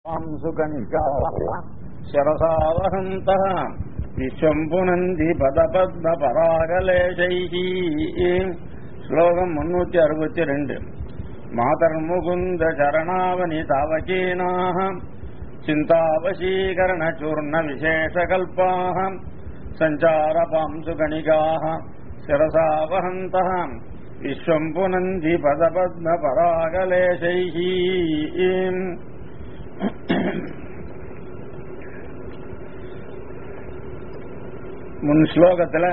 சுகனிகா శరసావహంతః విశ్వం పునంది పదపద్మ పరాగలేశైః ஸ்லோகம் முன்னூத்தி அறுபத்தி ரெண்டு மாதர் முகுந்த சரணாவனி தாவகீனாக சிந்தாவசீகரண சூர்ண விசேஷகல்பாக சஞ்சார பாம்சு கணிகாக சிரசாவஹந்தः விஸ்வம் புனந்தி பதபத்ம பராகலேசைः முன் ஸ்லோகத்துல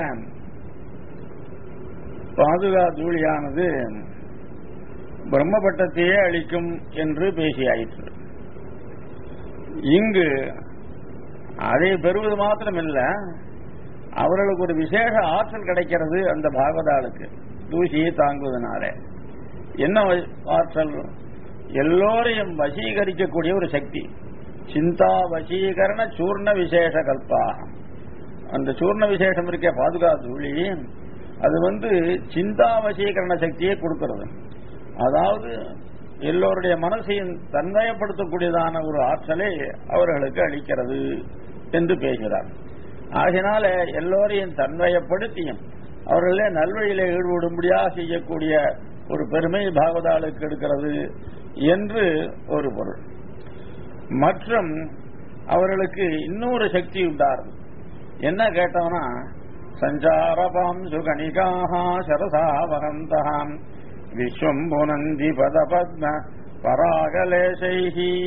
பாதுகா தூளியானது பிரம்மபட்டத்தையே அளிக்கும் என்று பேசியாயிற்று இங்கு அதை பெறுவது மாத்திரமில்ல அவர்களுக்கு ஒரு விசேஷ ஆற்றல் கிடைக்கிறது அந்த பாகவதாளுக்கு தூசியை தாங்குவதனால என்ன ஆற்றல் எல்லோரையும் வசீகரிக்கக்கூடிய ஒரு சக்தி சிந்தா வசீகரண சூர்ண விசேஷ கல்பாகம் அந்த சூர்ண விசேஷம் இருக்க பாதுகா தூளி அது வந்து சிந்தா வசீகரண சக்தியை கொடுக்கிறது அதாவது எல்லோருடைய மனசையும் தன்மயப்படுத்தக்கூடியதான ஒரு ஆற்றலை அவர்களுக்கு அளிக்கிறது என்று பேசுகிறார் ஆகினால எல்லோரையும் தன்மயப்படுத்தியும் அவர்களே நல்வழியில ஈடுபடும்படியாக செய்யக்கூடிய ஒரு பெருமை பாகவதாளுக்கு எடுக்கிறது என்று ஒரு பொருள் மற்றும் அவர்களுக்கு இன்னொரு சக்தி உண்டாருது என்ன கேட்டோம்னா சஞ்சாரபாம் சுகணிகாக சரசாவகந்தாம் விஸ்வம் புனந்தி பதபத்ம பராகலேசைஹி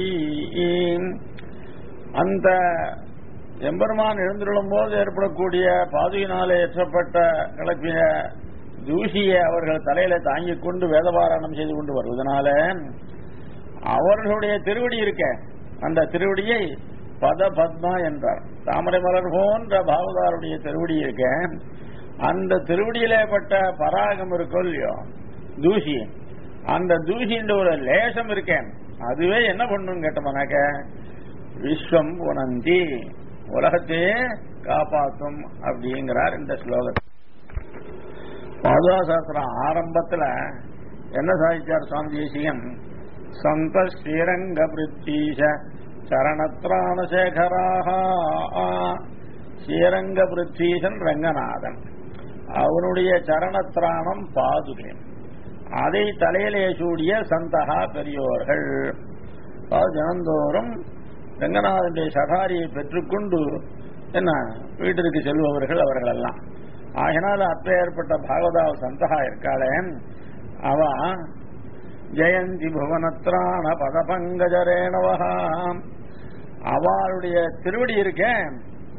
அந்த எம்பெருமான் எழுந்துள்ளும் போது ஏற்படக்கூடிய பாதுகினாலே ஏற்றப்பட்ட கிளப்பிய தூசியை அவர்கள் தலையில தாங்கிக் கொண்டு வேதபாராயணம் செய்து கொண்டு வருவதனால அவர்களுடைய திருவடி இருக்க அந்த திருவடியை பத பத்மா என்றார் தாமரை மலர் போன்ற பாவதாருடைய திருவடி இருக்க அந்த திருவடியிலே பட்ட பராகம் இருக்கும் இல்லையோ தூசி அந்த தூசின்ற ஒரு லேசம் இருக்கேன் அதுவே என்ன பண்ணும் கேட்டோம்னாக்க விஸ்வம் உணந்தி உலகத்தையே காப்பாற்றும் அப்படிங்கிறார் இந்த ஸ்லோகத்தில் பாதுகாசாஸ்திரம் ஆரம்பத்துல என்ன சாதிச்சார் சுவாமி தேசியம் சந்த ஸ்ரீரங்க பிருத்தீஷ சரணத்ராணசேகராக ஸ்ரீரங்க பிருத்தீசன் ரங்கநாதன் அவனுடைய சரணத்ராணம் பாதுகை அதை தலையிலே சூடிய சந்தகா பெரியோர்கள் தினந்தோறும் ரங்கநாதனுடைய சகாரியை பெற்றுக்கொண்டு என்ன வீட்டிற்கு செல்பவர்கள் அவர்கள் எல்லாம் ஆகினால் அப்பேற்பட்ட பாகவதா சந்தகா இருக்காளே அவ ஜெயந்தி புவனத்ராண பதபங்கஜரேணவகா அவளுடைய திருவடி இருக்கேன்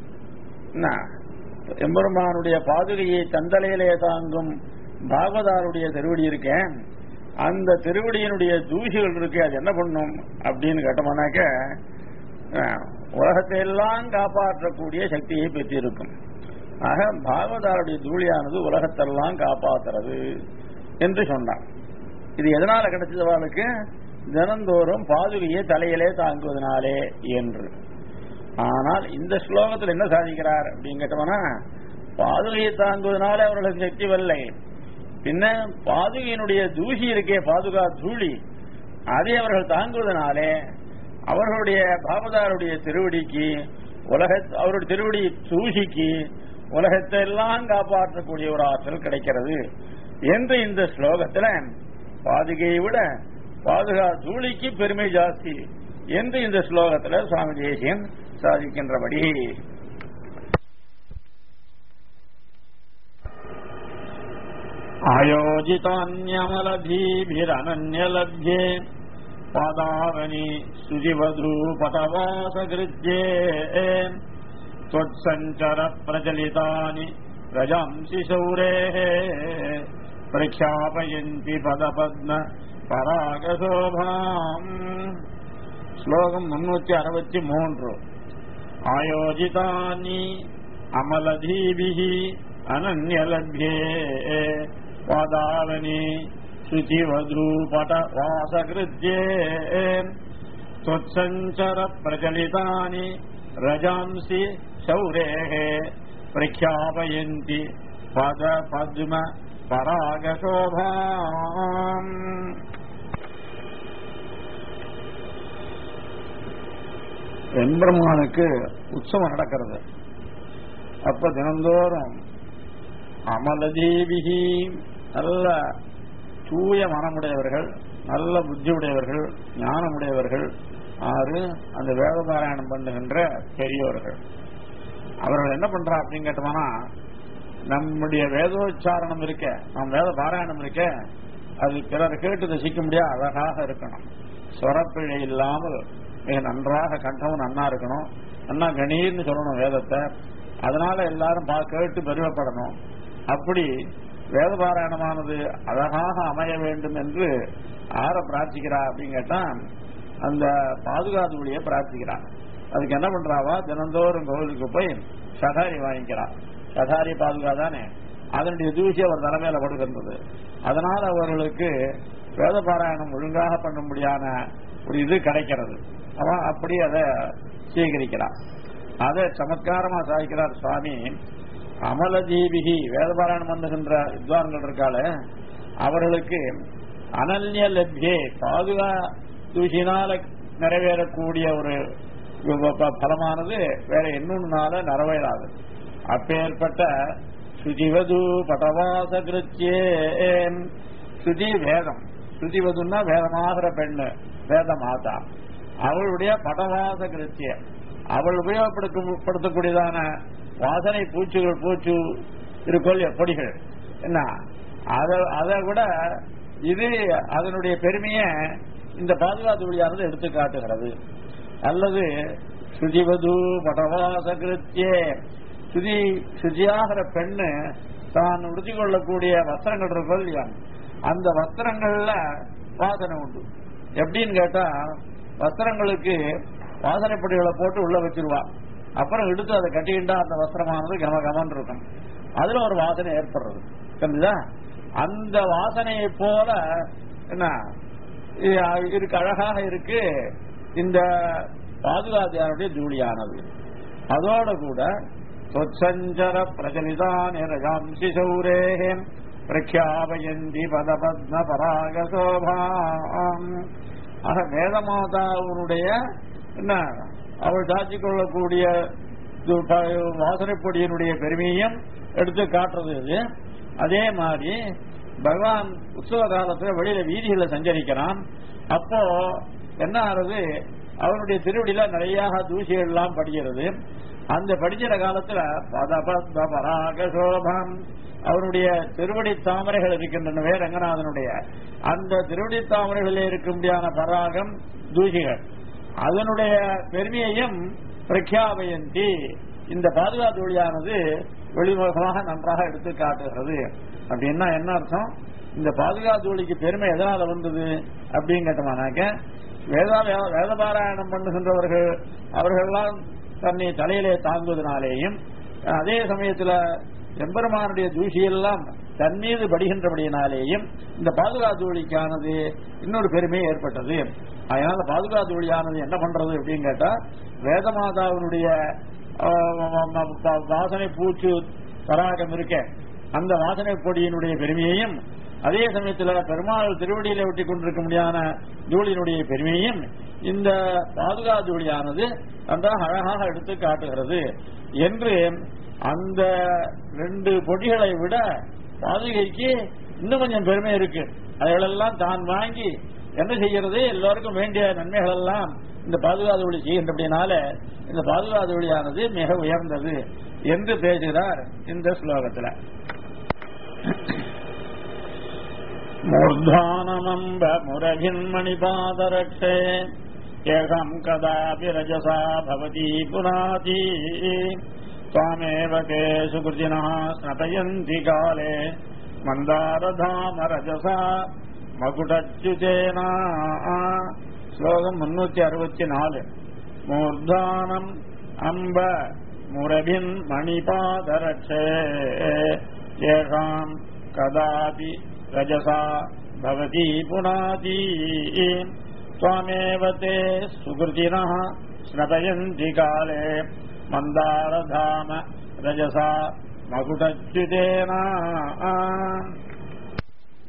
எம்பெருமானுடைய பாதுகையை தந்தலையிலே தாங்கும் பாகவதாருடைய திருவடி இருக்கேன் அந்த திருவடியினுடைய தூசிகள் இருக்கு அது என்ன பண்ணும் அப்படின்னு கேட்டோம்னாக்க உலகத்தை எல்லாம் காப்பாற்றக்கூடிய சக்தியை பெற்றிருக்கும் ஆக பாகவதாருடைய தூளியானது உலகத்தெல்லாம் காப்பாற்றுறது என்று சொன்னான் இது எதனால கிடைச்சது அவளுக்கு தினந்தோறும் பாதுகையை தலையிலே தாங்குவதனாலே என்று ஆனால் இந்த ஸ்லோகத்தில் என்ன சாதிக்கிறார் அப்படின்னு கேட்டோம்னா பாதுகையை தாங்குவதனால அவர்களுக்கு சக்தி வரலை பின்ன பாதுகையினுடைய தூசி இருக்கே பாதுகா தூளி அதை அவர்கள் தாங்குவதனாலே அவர்களுடைய பாபதாருடைய திருவடிக்கு உலக அவருடைய திருவடி தூசிக்கு உலகத்தை எல்லாம் காப்பாற்றக்கூடிய ஒரு ஆற்றல் கிடைக்கிறது என்று இந்த ஸ்லோகத்துல பாதுகையை விட பாதுகா தூளிக்கு பெருமை ஜாஸ்தி என்று இந்த ஸ்லோகத்துல சுவாமி தேசியன் சாதிக்கின்றபடி ஆயோஜிதான்யமலதீபிரனன்யலப்யே பாதாவனி சுஜிவதூபதவாசகிருத்யே त्वत्सञ्चर प्रचलितानि रजांसि शौरेः प्रख्यापयन्ति पदपद्म परागशोभाम् श्लोकम् मुन्नूति अरवति मूன்று आयोजितानि अमलधीभिः अनन्यलभ्ये पादावनि शुचिवद्रूपटवासकृत्ये त्वत्सञ्चर प्रचलितानि रजांसि शौरेः प्रख्यापयन्ति पद पद्म परागशोभाम् எம்பெருமானுக்கு உற்சவம் நடக்கிறது அப்ப தினந்தோறும் அமலதேவிகி நல்ல தூய மனமுடையவர்கள் நல்ல புத்தி உடையவர்கள் ஞானமுடையவர்கள் ஆறு அந்த வேத பாராயணம் பண்ணுகின்ற பெரியோர்கள் அவர்கள் என்ன பண்றா அப்படின்னு கேட்டோம்னா நம்முடைய வேதோச்சாரணம் இருக்க நம் வேத பாராயணம் இருக்க அது பிறர் கேட்டு ரசிக்க முடியாது அழகாக இருக்கணும் சொரப்பிழை இல்லாமல் மிக நன்றாக கண்டமும் நன்னா இருக்கணும் நன்னா கணீர்னு சொல்லணும் வேதத்தை அதனால எல்லாரும் பா கேட்டு பெருமைப்படணும் அப்படி வேத பாராயணமானது அழகாக அமைய வேண்டும் என்று ஆற பிரார்த்திக்கிறா அப்படின்னு கேட்டா அந்த பாதுகாத்துடைய பிரார்த்திக்கிறா அதுக்கு என்ன பண்றாவா தினந்தோறும் கோவிலுக்கு போய் சதாரி வாங்கிக்கிறா சதாரி பாதுகா தானே அதனுடைய தூசி அவர் தலைமையில படுகின்றது அதனால அவர்களுக்கு வேத பாராயணம் ஒழுங்காக பண்ண முடியாத ஒரு இது கிடைக்கிறது அவன் அப்படி அதை சீகரிக்கிறான் அதை சமத்காரமா சாதிக்கிறார் சுவாமி அமலஜீவிகி வேதபாராயணம் பண்ணுகின்ற வித்வான்கள் இருக்கால அவர்களுக்கு அனன்ய லப்யே பாதுகா தூசினால நிறைவேறக்கூடிய ஒரு பலமானது வேற இன்னொன்னுனால நிறைவேறாது அப்பேற்பட்ட சுதிவது பட்டவாச கிருத்தியே சுதி வேதம் சுதிவதுன்னா வேதமாகிற பெண்ணு வேத மாதா அவளுடைய படவாச கிருத்தியம் அவள் உபயோகப்படுத்தக்கூடியதான வாசனை பூச்சிகள் பூச்சு இருக்கோல் எப்படிகள் என்ன அதை விட இது அதனுடைய பெருமையை இந்த பாதுகாத்து வழியானது எடுத்து காட்டுகிறது அல்லது சுதிவது படவாச கிருத்தியே சுதி சுதியாகிற பெண்ணு தான் உடுத்தி கொள்ளக்கூடிய வஸ்திரங்கள் இருக்கோ இல்லையா அந்த வஸ்திரங்கள்ல வாசனை உண்டு எப்படின்னு கேட்டா வஸ்திரங்களுக்கு வாசனைப்பொடிகளை போட்டு உள்ள வச்சிருவா அப்புறம் எடுத்து அதை கட்டிக்கிட்டா அந்த வஸ்திரமானது கம கமன் இருக்கும் அதுல ஒரு வாசனை ஏற்படுறது தெரிஞ்சுதா அந்த வாசனையை போல என்ன இருக்கு அழகாக இருக்கு இந்த பாதுகாதியாருடைய ஜூலியானது அதோட கூட சொச்சஞ்சர பிரஜனிதான் ரஜாம்சி சௌரேஹம் பிரக்யாபயந்தி பத பத்ம பராக சோபாம் ஆக வேதமாதாவுடைய என்ன அவள் சாட்சி கொள்ளக்கூடிய வாசனைப்பொடியினுடைய பெருமையும் எடுத்து காட்டுறது இது அதே மாதிரி பகவான் உற்சவ காலத்துல வெளியில வீதிகளை சஞ்சரிக்கிறான் அப்போ என்ன ஆறுது அவனுடைய திருவடியில நிறைய தூசிகள் எல்லாம் படுகிறது அந்த படிக்கிற காலத்துல பதபத்ம பராக சோபம் அவருடைய திருவடி தாமரைகள் இருக்கின்றனவே ரங்கநாதனுடைய அந்த திருவடி தாமரைகளில் இருக்கும்படியான பராகம் தூசிகள் அதனுடைய பெருமையையும் பிரக்யாபயந்தி இந்த பாதுகாப்பு ஒளியானது வெளிமுகமாக நன்றாக எடுத்து காட்டுகிறது அப்படின்னா என்ன அர்த்தம் இந்த பாதுகாப்பு ஒளிக்கு பெருமை எதனால வந்தது அப்படின்னு கேட்டோம்னாக்க வேதா வேதபாராயணம் பண்ணுகின்றவர்கள் அவர்கள்லாம் தன்னை தலையிலே தாங்குவதனாலேயும் அதே சமயத்துல எம்பெருமானுடைய தூசியெல்லாம் தன் மீது படுகின்றபடியினாலேயும் இந்த பாதுகாத்து ஒளிக்கானது இன்னொரு பெருமை ஏற்பட்டது அதனால பாதுகாத்து ஒளியானது என்ன பண்றது அப்படின்னு கேட்டா வேதமாதாவினுடைய வாசனை பூச்சு தராகம் இருக்க அந்த வாசனை பொடியினுடைய பெருமையையும் அதே சமயத்தில் பெருமாள் திருவடியில ஒட்டி கொண்டிருக்க முடியாத தூளினுடைய பெருமையையும் இந்த பாதுகா தூளியானது நன்றாக அழகாக எடுத்து காட்டுகிறது என்று அந்த ரெண்டு பொடிகளை விட பாதுகைக்கு இன்னும் கொஞ்சம் பெருமை இருக்கு அதைகளெல்லாம் தான் வாங்கி என்ன செய்கிறது எல்லோருக்கும் வேண்டிய நன்மைகள் எல்லாம் இந்த பாதுகாப்பு ஒளி செய்கின்றபடினால இந்த பாதுகாப்பு ஒளியானது மிக உயர்ந்தது என்று பேசுகிறார் இந்த ஸ்லோகத்தில் மூர்தானமம்ப முரகின்மணிபாதரட்சே ஏகம் கதாபி ரஜசா பவதி புனாதி त्वामेव के सुकृतिनः स्नपयन्ति काले மந்தாரதாம ரஜசா மகுடச்சுதேனா ஸ்லோகம் முன்னூத்தி அறுபத்தி நாலு மூர்தானம் அம்ப முரபின் மணிபாதரட்சே ஏகாம் கதாபி ரஜசா பவதி புனாதி त्वामेव ते सुकृतिनः स्नपयन्ति काले மந்தாரதாம ரஜசா மகுடச்சுதேனா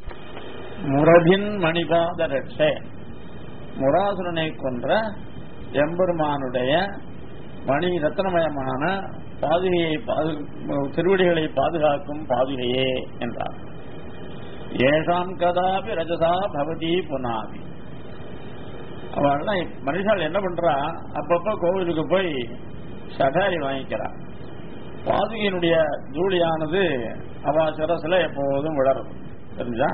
முரபின் மணிபாத ரட்சே முராசுரனை கொன்ற எம்பெருமானுடைய மணி ரத்னமயமான பாதுகையை பாது திருவடிகளை பாதுகாக்கும் பாதுகையே என்றார் ஏஷாம் கதாபி ரஜதா பவதி புனாமி அவள்லாம் மனுஷால் என்ன பண்றா அப்பப்ப கோவிலுக்கு போய் சடாரி வாங்கிக்கிறா பாதுகையினுடைய தூளியானது அவ சிரசுல எப்போதும் விழரும் தெரிஞ்சா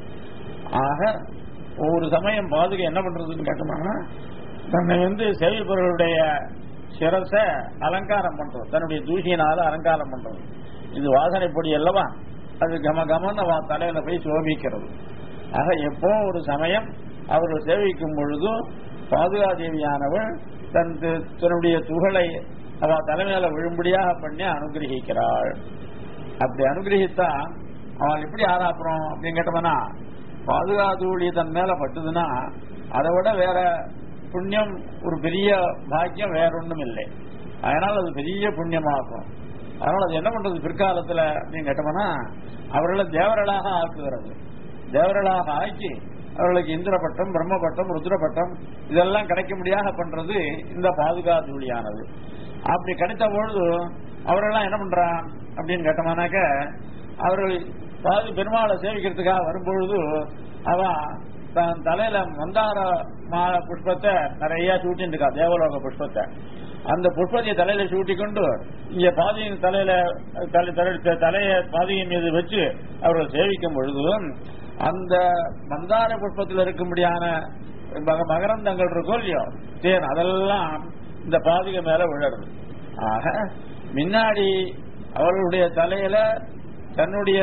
ஆக ஒவ்வொரு சமயம் பாதுகை என்ன பண்றதுன்னு கேட்டோம்னா தன்னை வந்து செவிப்பவர்களுடைய சிரச அலங்காரம் பண்றது தன்னுடைய தூசியினால அலங்காரம் பண்றது இது வாசனை பொடி அல்லவா அது கம கமன்னு அவ தலையில போய் சோபிக்கிறது ஆக எப்போ ஒரு சமயம் அவர்கள் சேவிக்கும் பொழுது பாதுகாதேவியானவள் தன் தி- தன்னுடைய துகளை அவ தலைமையில விழும்படியாக பண்ணி அனுகிரகிக்கிறாள் அப்படி அனுகிரகித்தா அவள் எப்படி ஆராப்புறோம் அப்படின்னு கேட்டோம்னா பாதுகாதூழி தன் மேல பட்டுதுன்னா அதை விட வேற புண்ணியம் ஒரு பெரிய பாக்கியம் வேற ஒண்ணும் இல்லை அதனால அது பெரிய புண்ணியமாகும் அதனால அது என்ன பண்றது பிற்காலத்துல அப்படின்னு கேட்டோம்னா அவர்களை தேவர்களாக ஆக்குகிறது தேவர்களாக ஆக்கி அவர்களுக்கு இந்திர பட்டம் பிரம்ம பட்டம் ருத்ர பட்டம் இதெல்லாம் கிடைக்க முடியாத பண்றது இந்த பாதுகாதூழியானது அப்படி கிடைத்த பொழுது அவரெல்லாம் என்ன பண்றான் அப்படின்னு கேட்டோம்னாக்க அவர்கள் பாது பெருமாளை சேவிக்கிறதுக்காக வரும்பொழுது அவ தன் தலையில மந்தார மா- புஷ்பத்தை நிறைய சூட்டின்னு இருக்கா தேவலோக புஷ்பத்தை அந்த புஷ்பத்தை தலையில சூட்டி கொண்டு இங்க பாதியின் தலையில தலை- தலை- தலைய பாதியின் மீது வச்சு அவர்கள் சேவிக்கும் பொழுது அந்த மந்தார புஷ்பத்தில் இருக்கும்படியான மக- மகரந்தங்கள் இருக்கும் இல்லையோ தேன் அதெல்லாம் இந்த பாதிகை மேல விழருது ஆக முன்னாடி அவர்களுடைய தலையில தன்னுடைய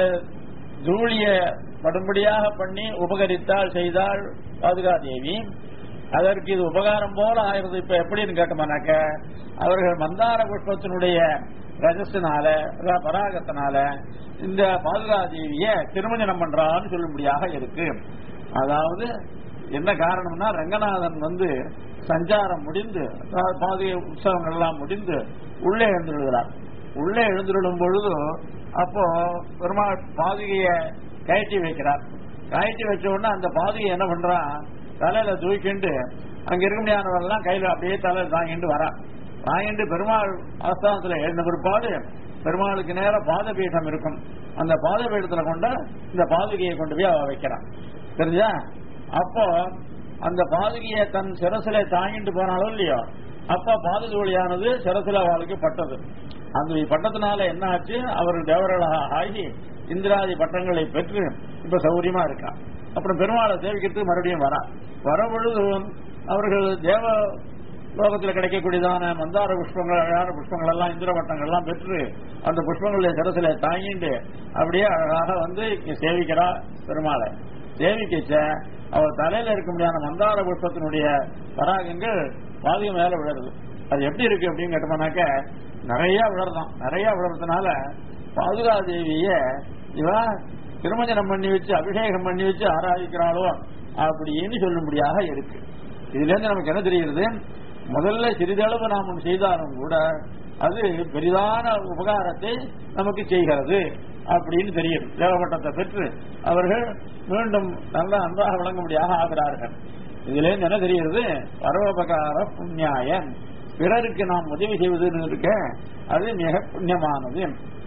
தூளிய படும்படியாக பண்ணி உபகரித்தால் செய்தால் பாதுகாதேவி அதற்கு இது உபகாரம் போல ஆயிருது இப்ப எப்படின்னு கேட்டோம்னாக்க அவர்கள் மந்தார புஷ்பத்தினுடைய ரஜசினால அதாவது பராகத்தினால இந்த பாதுகாதேவிய திருமணம் பண்றான்னு சொல்லும்படியாக இருக்கு அதாவது என்ன காரணம்னா ரங்கநாதன் வந்து சஞ்சாரம் முடிந்து அதாவது பாதுகை உற்சவங்கள் எல்லாம் முடிந்து உள்ளே எழுந்துள்ளார் உள்ளே எழுந்துள்ளும் பொழுது அப்போ பெருமாள் பாதுகைய கயற்றி வைக்கிறார் கயற்றி வச்ச உடனே அந்த பாதுகை என்ன பண்றான் தலையில தூக்கிண்டு அங்க இருக்க முடியாதவரெல்லாம் கையில அப்படியே தலையில தாங்கிட்டு வரான் வாங்கிட்டு பெருமாள் ஆஸ்தானத்துல எழுந்த பிற்பாடு பெருமாளுக்கு நேர பாதபீடம் இருக்கும் அந்த பாதபீடத்துல கொண்டு இந்த பாதுகையை கொண்டு போய் அவ வைக்கிறான் தெரிஞ்சா அப்போ அந்த பாதுகையை தன் சிரசில தாங்கிட்டு போனாலும் இல்லையோ அப்ப பாதுகோழியானது சிரசில அவளுக்கு பட்டது அந்த பட்டத்தினால என்ன ஆச்சு அவர் தேவர்களாக ஆகி இந்திராதி பட்டங்களை பெற்று இப்ப சௌரியமா இருக்கா அப்புறம் பெருமாளை சேவிக்கிறதுக்கு மறுபடியும் வரா வர பொழுது அவர்கள் தேவ லோகத்தில் கிடைக்கக்கூடியதான மந்தார புஷ்பங்கள் அழகான புஷ்பங்கள் எல்லாம் இந்திர பட்டங்கள் எல்லாம் பெற்று அந்த புஷ்பங்களுடைய சிரசில தாங்கிட்டு அப்படியே அழகாக வந்து இங்க சேவிக்கிறா பெருமாளை சேவிக்கச்ச அவர் தலையில இருக்க முடியாத மந்தார புஷ்பத்தினுடைய பராகங்கள் பாதிக மேல விழருது அது எப்படி இருக்கு அப்படின்னு கேட்டோம்னாக்க நிறைய விழறதான் நிறைய விழறதுனால பாதுகாதேவிய இவ திருமஞ்சனம் பண்ணி வச்சு அபிஷேகம் பண்ணி வச்சு ஆராதிக்கிறாளோ அப்படின்னு சொல்லும்படியாக இருக்கு இதுல இருந்து நமக்கு என்ன தெரிகிறது முதல்ல சிறிதளவு நாம் ஒன்று செய்தாலும் கூட அது பெரிதான உபகாரத்தை நமக்கு செய்கிறது அப்படின்னு தெரியும் தேவப்பட்டத்தை பெற்று அவர்கள் மீண்டும் நல்ல அன்பாக விளங்கும்படியாக ஆகிறார்கள் இதுல இருந்து என்ன தெரிகிறது பரோபகார புண்ணியாயன் பிறருக்கு நாம் உதவி செய்வதுன்னு இருக்க அது மிக புண்ணியமானது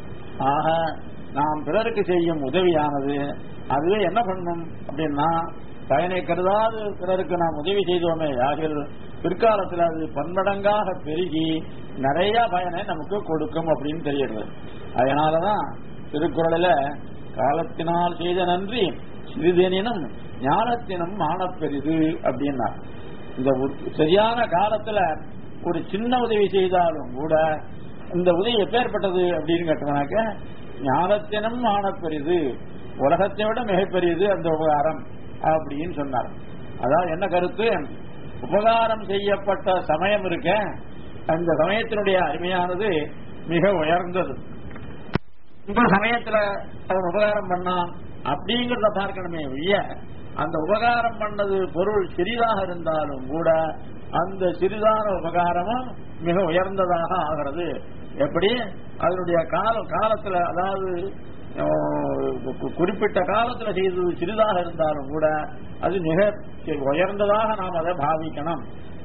ஆக நாம் பிறருக்கு செய்யும் உதவியானது அதுவே என்ன பண்ணும் அப்படின்னா பயனை கருதாது பிறருக்கு நாம் உதவி செய்தோமே யாகில் பிற்காலத்தில் அது பன்மடங்காக பெருகி நிறைய பயனை நமக்கு கொடுக்கும் அப்படின்னு தெரியுது அதனாலதான் திருக்குறளில காலத்தினால் செய்த நன்றி சிறிதெனினும் ஞானத்தினும் மானப்பெரிது அப்படின்னா இந்த ஒரு- சரியான காலத்துல ஒரு சின்ன உதவி செய்தாலும் கூட இந்த உதவி எப்பேற்பட்டது அப்படின்னு கேட்டோம்னாக்க ஞானத்தினும் ஆனப்பெரிது உலகத்தை விட மிகப்பெரியது அந்த உபகாரம் அப்படின்னு சொன்னார் அதாவது என்ன கருத்து உபகாரம் செய்யப்பட்ட சமயம் இருக்க அந்த சமயத்தினுடைய அருமையானது மிக உயர்ந்தது இந்த சமயத்துல அவன் உபகாரம் பண்ணான் அப்படிங்கறத பார்க்கணுமே ஒழிய அந்த உபகாரம் பண்ணது பொருள் சிறிதாக இருந்தாலும் கூட அந்த சிறிதான உபகாரமும் மிக உயர்ந்ததாக ஆகிறது எப்படி அதனுடைய கால காலத்துல அதாவது அஹ், கு- குறிப்பிட்ட காலத்துல செய்தது சிறிதாக இருந்தாலும் கூட அது மிக உயர்ந்ததாக நாம் அதை பாவிக்கணும்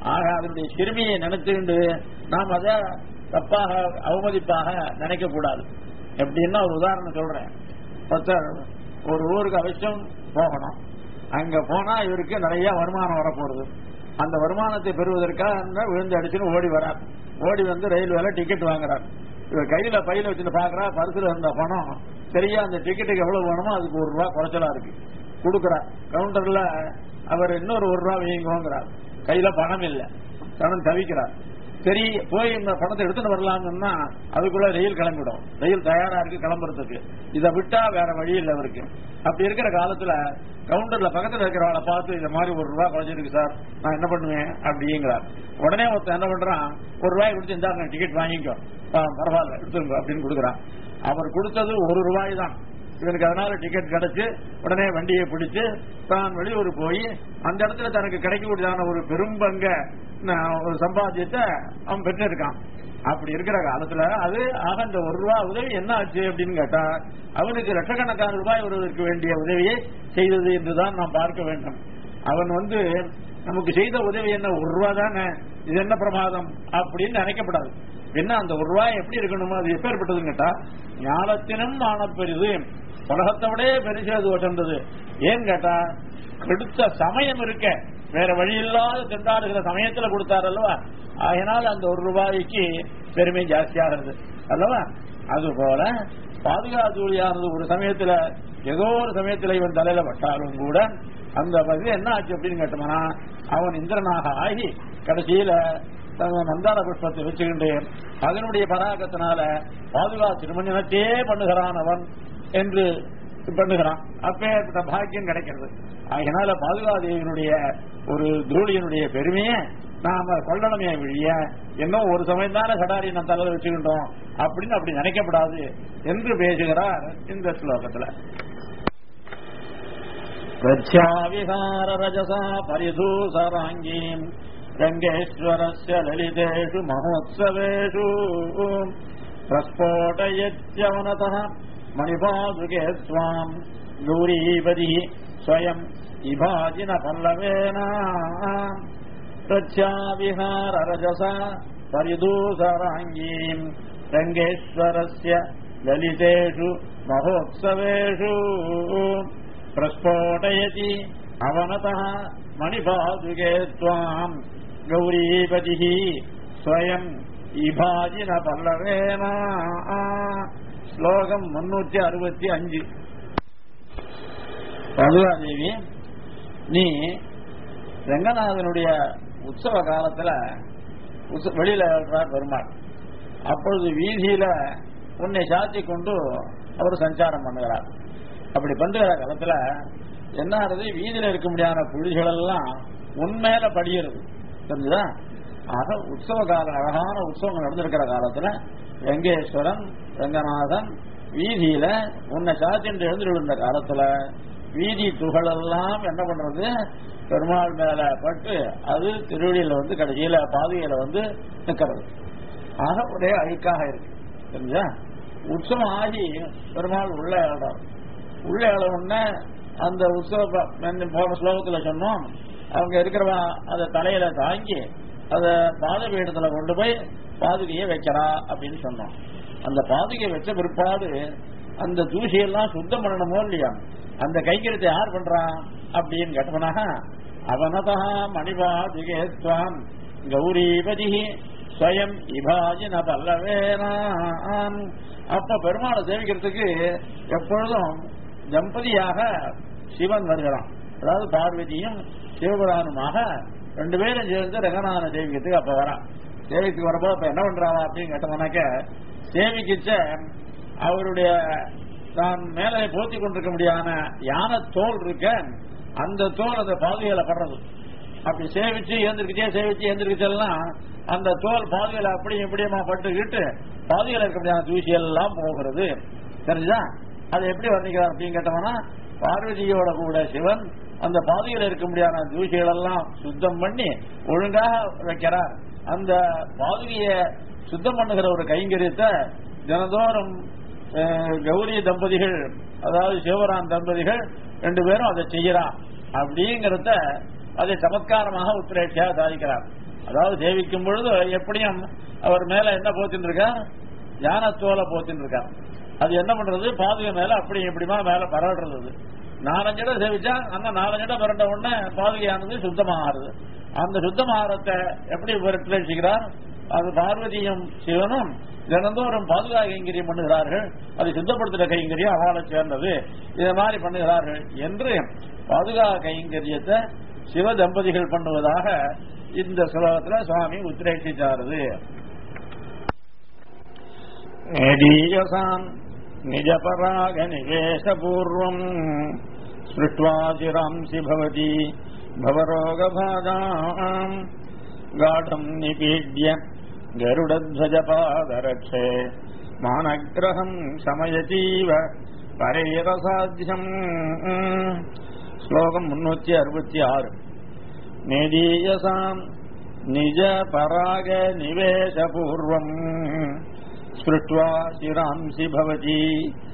ஆக அதனுடைய சிறுமியை நினைத்துண்டு நாம் அதை தப்பாக அவமதிப்பாக நினைக்க கூடாது எப்படின்னா ஒரு உதாரணம் சொல்றேன் ஒருத்தர் ஒரு ஊருக்கு அவசியம் போகணும் அங்க போனா இவருக்கு நிறைய வருமானம் வரப்போகுது அந்த வருமானத்தை பெறுவதற்காக விழுந்து அடிச்சுன்னு ஓடி வரார் ஓடி வந்து ரயில்வேல டிக்கெட் வாங்குறார் இவர் கையில பையில வச்சுட்டு பாக்குறா பரிசுல இருந்த பணம் சரியா அந்த டிக்கெட்டுக்கு எவ்வளவு வேணுமோ அதுக்கு ஒரு ரூபா குறைச்சலா இருக்கு கொடுக்குறார் கவுண்டர்ல அவர் இன்னொரு ஒரு ரூபா வைங்கோங்கிறார் கையில பணம் இல்ல பணம் தவிக்கிறார் சரி போய் இந்த பணத்தை எடுத்துட்டு வரலாம்னா அதுக்குள்ள ரயில் கிளம்பிடும் ரயில் தயாரா இருக்கு கிளம்புறதுக்கு இதை விட்டா வேற வழி இல்லை அவருக்கு அப்படி இருக்கிற காலத்துல கவுண்டர்ல பக்கத்துல இருக்கிறவளை பார்த்து இந்த மாதிரி ஒரு ரூபாய் குறைஞ்சிருக்கு சார் நான் என்ன பண்ணுவேன் அப்படிங்கிறார் உடனே ஒருத்தன் என்ன பண்றான் ஒரு ரூபாய் கொடுத்து இந்தாங்க டிக்கெட் வாங்கிக்கோ ஆ, பரவாயில்ல எடுத்துருங்க அப்படின்னு கொடுக்குறான் அவர் கொடுத்தது ஒரு ரூபாய் தான் இவனுக்கு அதனால டிக்கெட் கிடைச்சு உடனே வண்டியை பிடிச்சு தான் வெளியூர் போய் அந்த இடத்துல தனக்கு கிடைக்கக்கூடியதான ஒரு பெரும்பங்க ந- ஒரு சம்பாத்தியத்தை அவன் பெற்றிருக்கான் அப்படி இருக்கிற காலத்துல அது ஆக இந்த ஒரு ரூபாய் உதவி என்ன ஆச்சு அப்படின்னு கேட்டா அவனுக்கு லட்சக்கணக்கான ரூபாய் வருவதற்கு வேண்டிய உதவியை செய்தது என்றுதான் நாம் பார்க்க வேண்டும் அவன் வந்து நமக்கு செய்த உதவி என்ன ஒரு ரூபா தானே இது என்ன பிரமாதம் அப்படின்னு நினைக்கப்படாது என்ன அந்த ஒரு ரூபாய் எப்படி இருக்கணுமோ அது எப்பேற்பட்டதுன்னு கேட்டா ஞானத்தினும் ஆனப்பெரிது உலகத்தை விட பெருசு அது வசந்தது ஏன்னு கேட்டா கெடுத்த சமயம் இருக்க வேற வழி இல்லாத திண்டாடுகிற சமயத்துல கொடுத்தார் அல்லவா ஆகினால் அந்த ஒரு ரூபாய்க்கு பெருமை ஜாஸ்தியாகிறது அல்லவா அது போல பாதுகாத்தூழியானது ஒரு சமயத்துல ஏதோ ஒரு சமயத்துல இவன் தலையில பட்டாலும் கூட அந்த பகுதி என்ன ஆச்சு அப்படின்னு கேட்டோம்னா அவன் இந்திரனாக ஆகி கடைசியில தன் மந்தார புஷ்பத்தை வச்சுக்கிண்டு அதனுடைய பராகத்தினால பாதுகா திருமணத்தையே பண்ணுகிறான் அவன் என்று பண்ணுகிறான் அப்பேற்பட்ட பாக்கியம் கிடைக்கிறது அதனால பாதுகாதேவியினுடைய ஒரு துருளியனுடைய பெருமையை நாம கொள்ளணுமே வழிய இன்னும் ஒரு சமயம் தானே சடாரி நம்ம தலையில வச்சுக்கிட்டோம் அப்படின்னு அப்படி நினைக்கப்படாது என்று பேசுகிறார் இந்த ஸ்லோகத்துல பிரத்யாவிகார ரஜசா பரிதூசராங்கீம் ரங்கேஸ்வரஸ்ய லலிதேஷு மகோத்சவேஷு பிரஸ்போட்டயத்யவனதः மணிபாதுகே ஸ்வாம் கௌரீபதி ஸ்வயம் இபாஜின பல்லவேன பிரத்யாவிகார ரஜசா பரிதூசராங்கீம் ரங்கேஸ்வரஸ்ய லலிதேஷு மகோத்சவேஷு பிரஸ்போட்டயதி அவனதः மணிபாதுகே त्वाम् गौरीपतिः स्वयम् இபாஜின பல்லவேன ஸ்லோகம் முன்னூத்தி அறுபத்தி அஞ்சு பதுவாதேவி நீ ரங்கநாதனுடைய உற்சவ காலத்துல உற்ச- வெளியில இருக்கிறார் பெருமாள் அப்பொழுது வீதியில உன்னை சாத்தி கொண்டு அவர் சஞ்சாரம் பண்ணுகிறார் அப்படி பண்ணுகிற காலத்துல என்ன ஆகுது வீதியில இருக்க முடியாத புலிகள் எல்லாம் உண்மையில படிகிறது தெரிஞ்சுதா ஆக உற்சவ கால அழகான உற்சவங்கள் நடந்திருக்கிற காலத்துல வெங்கேஸ்வரன் ரங்கநாதன் வீதியில உன்னை சாத்தின்று எழுந்து விழுந்த காலத்துல வீதி துகளெல்லாம் என்ன பண்றது பெருமாள் மேல பட்டு அது திருவடியில வந்து கடைசியில பாதையில வந்து நிக்கிறது ஆக ஒரே அழுக்காக இருக்கு தெரிஞ்சா உற்சவம் ஆகி பெருமாள் உள்ள இடம் உள்ள இளவுன்னு அந்த உற்சவ ப- முன்ன போன ஸ்லோகத்துல சொன்னோம் அவங்க இருக்கிறவா அதை தலையில தாங்கி அத பாத பீடத்துல கொண்டு போய் பாதுகையை வைக்கிறா அப்படின்னு சொன்னோம் அந்த பாதுகையை வச்ச பிற்பாடு அந்த தூசியெல்லாம் சுத்தம் பண்ணணுமோ இல்லையா அந்த கைங்கரியத்தை யார் பண்றா அப்படின்னு கேட்டவனாக அவனதா மணிபாதுகே துவாம் கௌரீபதி ஸ்வயம் இபாஜின பல்லவேனாம் அப்ப பெருமாளை சேவிக்கிறதுக்கு எப்பொழுதும் தம்பதியாக சிவன் வருகிறான் அதாவது பார்வதியும் சிவபுரானுமாக ரெண்டு பேரும் சேர்ந்து ரங்கநாதனை சேவிக்கிறதுக்கு அப்ப வரான் சேவிக்கு வரப்போ அப்ப என்ன பண்றாவா அப்படின்னு கேட்டோம்னாக்க சேவிக்கிச்ச அவருடைய தான் மேலே போத்தி கொண்டிருக்க முடியாத யானை தோல் இருக்க அந்த தோல் அந்த பாதுகையில படுறது அப்படி சேவிச்சு ஏந்திருக்கிட்டே சேவிச்சு ஏந்திருக்கிச்செல்லாம் அந்த தோல் பாதுகையில அப்படி இப்படியுமா பட்டுக்கிட்டு பாதுகையில இருக்க முடியாத தூசி எல்லாம் போகிறது தெரிஞ்சுதா அதை எப்படி வர்ணிக்கிறார் அப்படின்னு கேட்டோம்னா பார்வதியோட கூட சிவன் அந்த பாதையில் இருக்க முடியாத தூசிகள் எல்லாம் சுத்தம் பண்ணி ஒழுங்காக வைக்கிறார் அந்த பாதுகையை சுத்தம் பண்ணுகிற ஒரு கைங்கரியத்தை தினந்தோறும் அஹ், கௌரி தம்பதிகள் அதாவது சிவராம் தம்பதிகள் ரெண்டு பேரும் அதை செய்யறா அப்படிங்கறத அதை சமத்காரமாக உத்திரேட்சியாக சாதிக்கிறார் அதாவது சேவிக்கும் பொழுது எப்படியும் அவர் மேல என்ன போத்தின்னு இருக்கார் யானத்தோலை போத்தின்னு இருக்கார் அது என்ன பண்றது பாதுகை மேல அப்படி எப்படிமா மேல பரடுறது அது. நாலஞ்சு இடம் சேவிச்சா அந்த நாலஞ்சு இடம் பரண்ட உடனே பாதுகையானது சுத்தமாகிறது அந்த சுத்தமாகறத்தை எப்படி விரட்டிக்கிறார் அது பார்வதியும் சிவனும் தினந்தோறும் பாதுகா கைங்கரியம் பண்ணுகிறார்கள் அதை சுத்தப்படுத்துகிற கைங்கரியம் அவளை சேர்ந்தது இதை மாதிரி பண்ணுகிறார்கள் என்று பாதுகா கைங்கரியத்தை சிவ தம்பதிகள் பண்ணுவதாக இந்த ஸ்லோகத்துல சுவாமி உத்திரேட்சிச்சாருது நேதீயசாம் நிஜபராக நிவேசபூர்வம் ஸ்ருத்வா சிராம்சி பவதி பவரோகபாதாம் गाढम् निपीड्य गरुडध्वजपादरक्षे मानग्रहम् शमयतीव பரையரசாத்தியம் ஸ்லோகம் முன்னூத்தி அறுபத்தி ஆறு நேதீயசாம் நிஜ பராக நிவேசபூர்வம் ஸ்ருத்வா சிராம்சி பவதி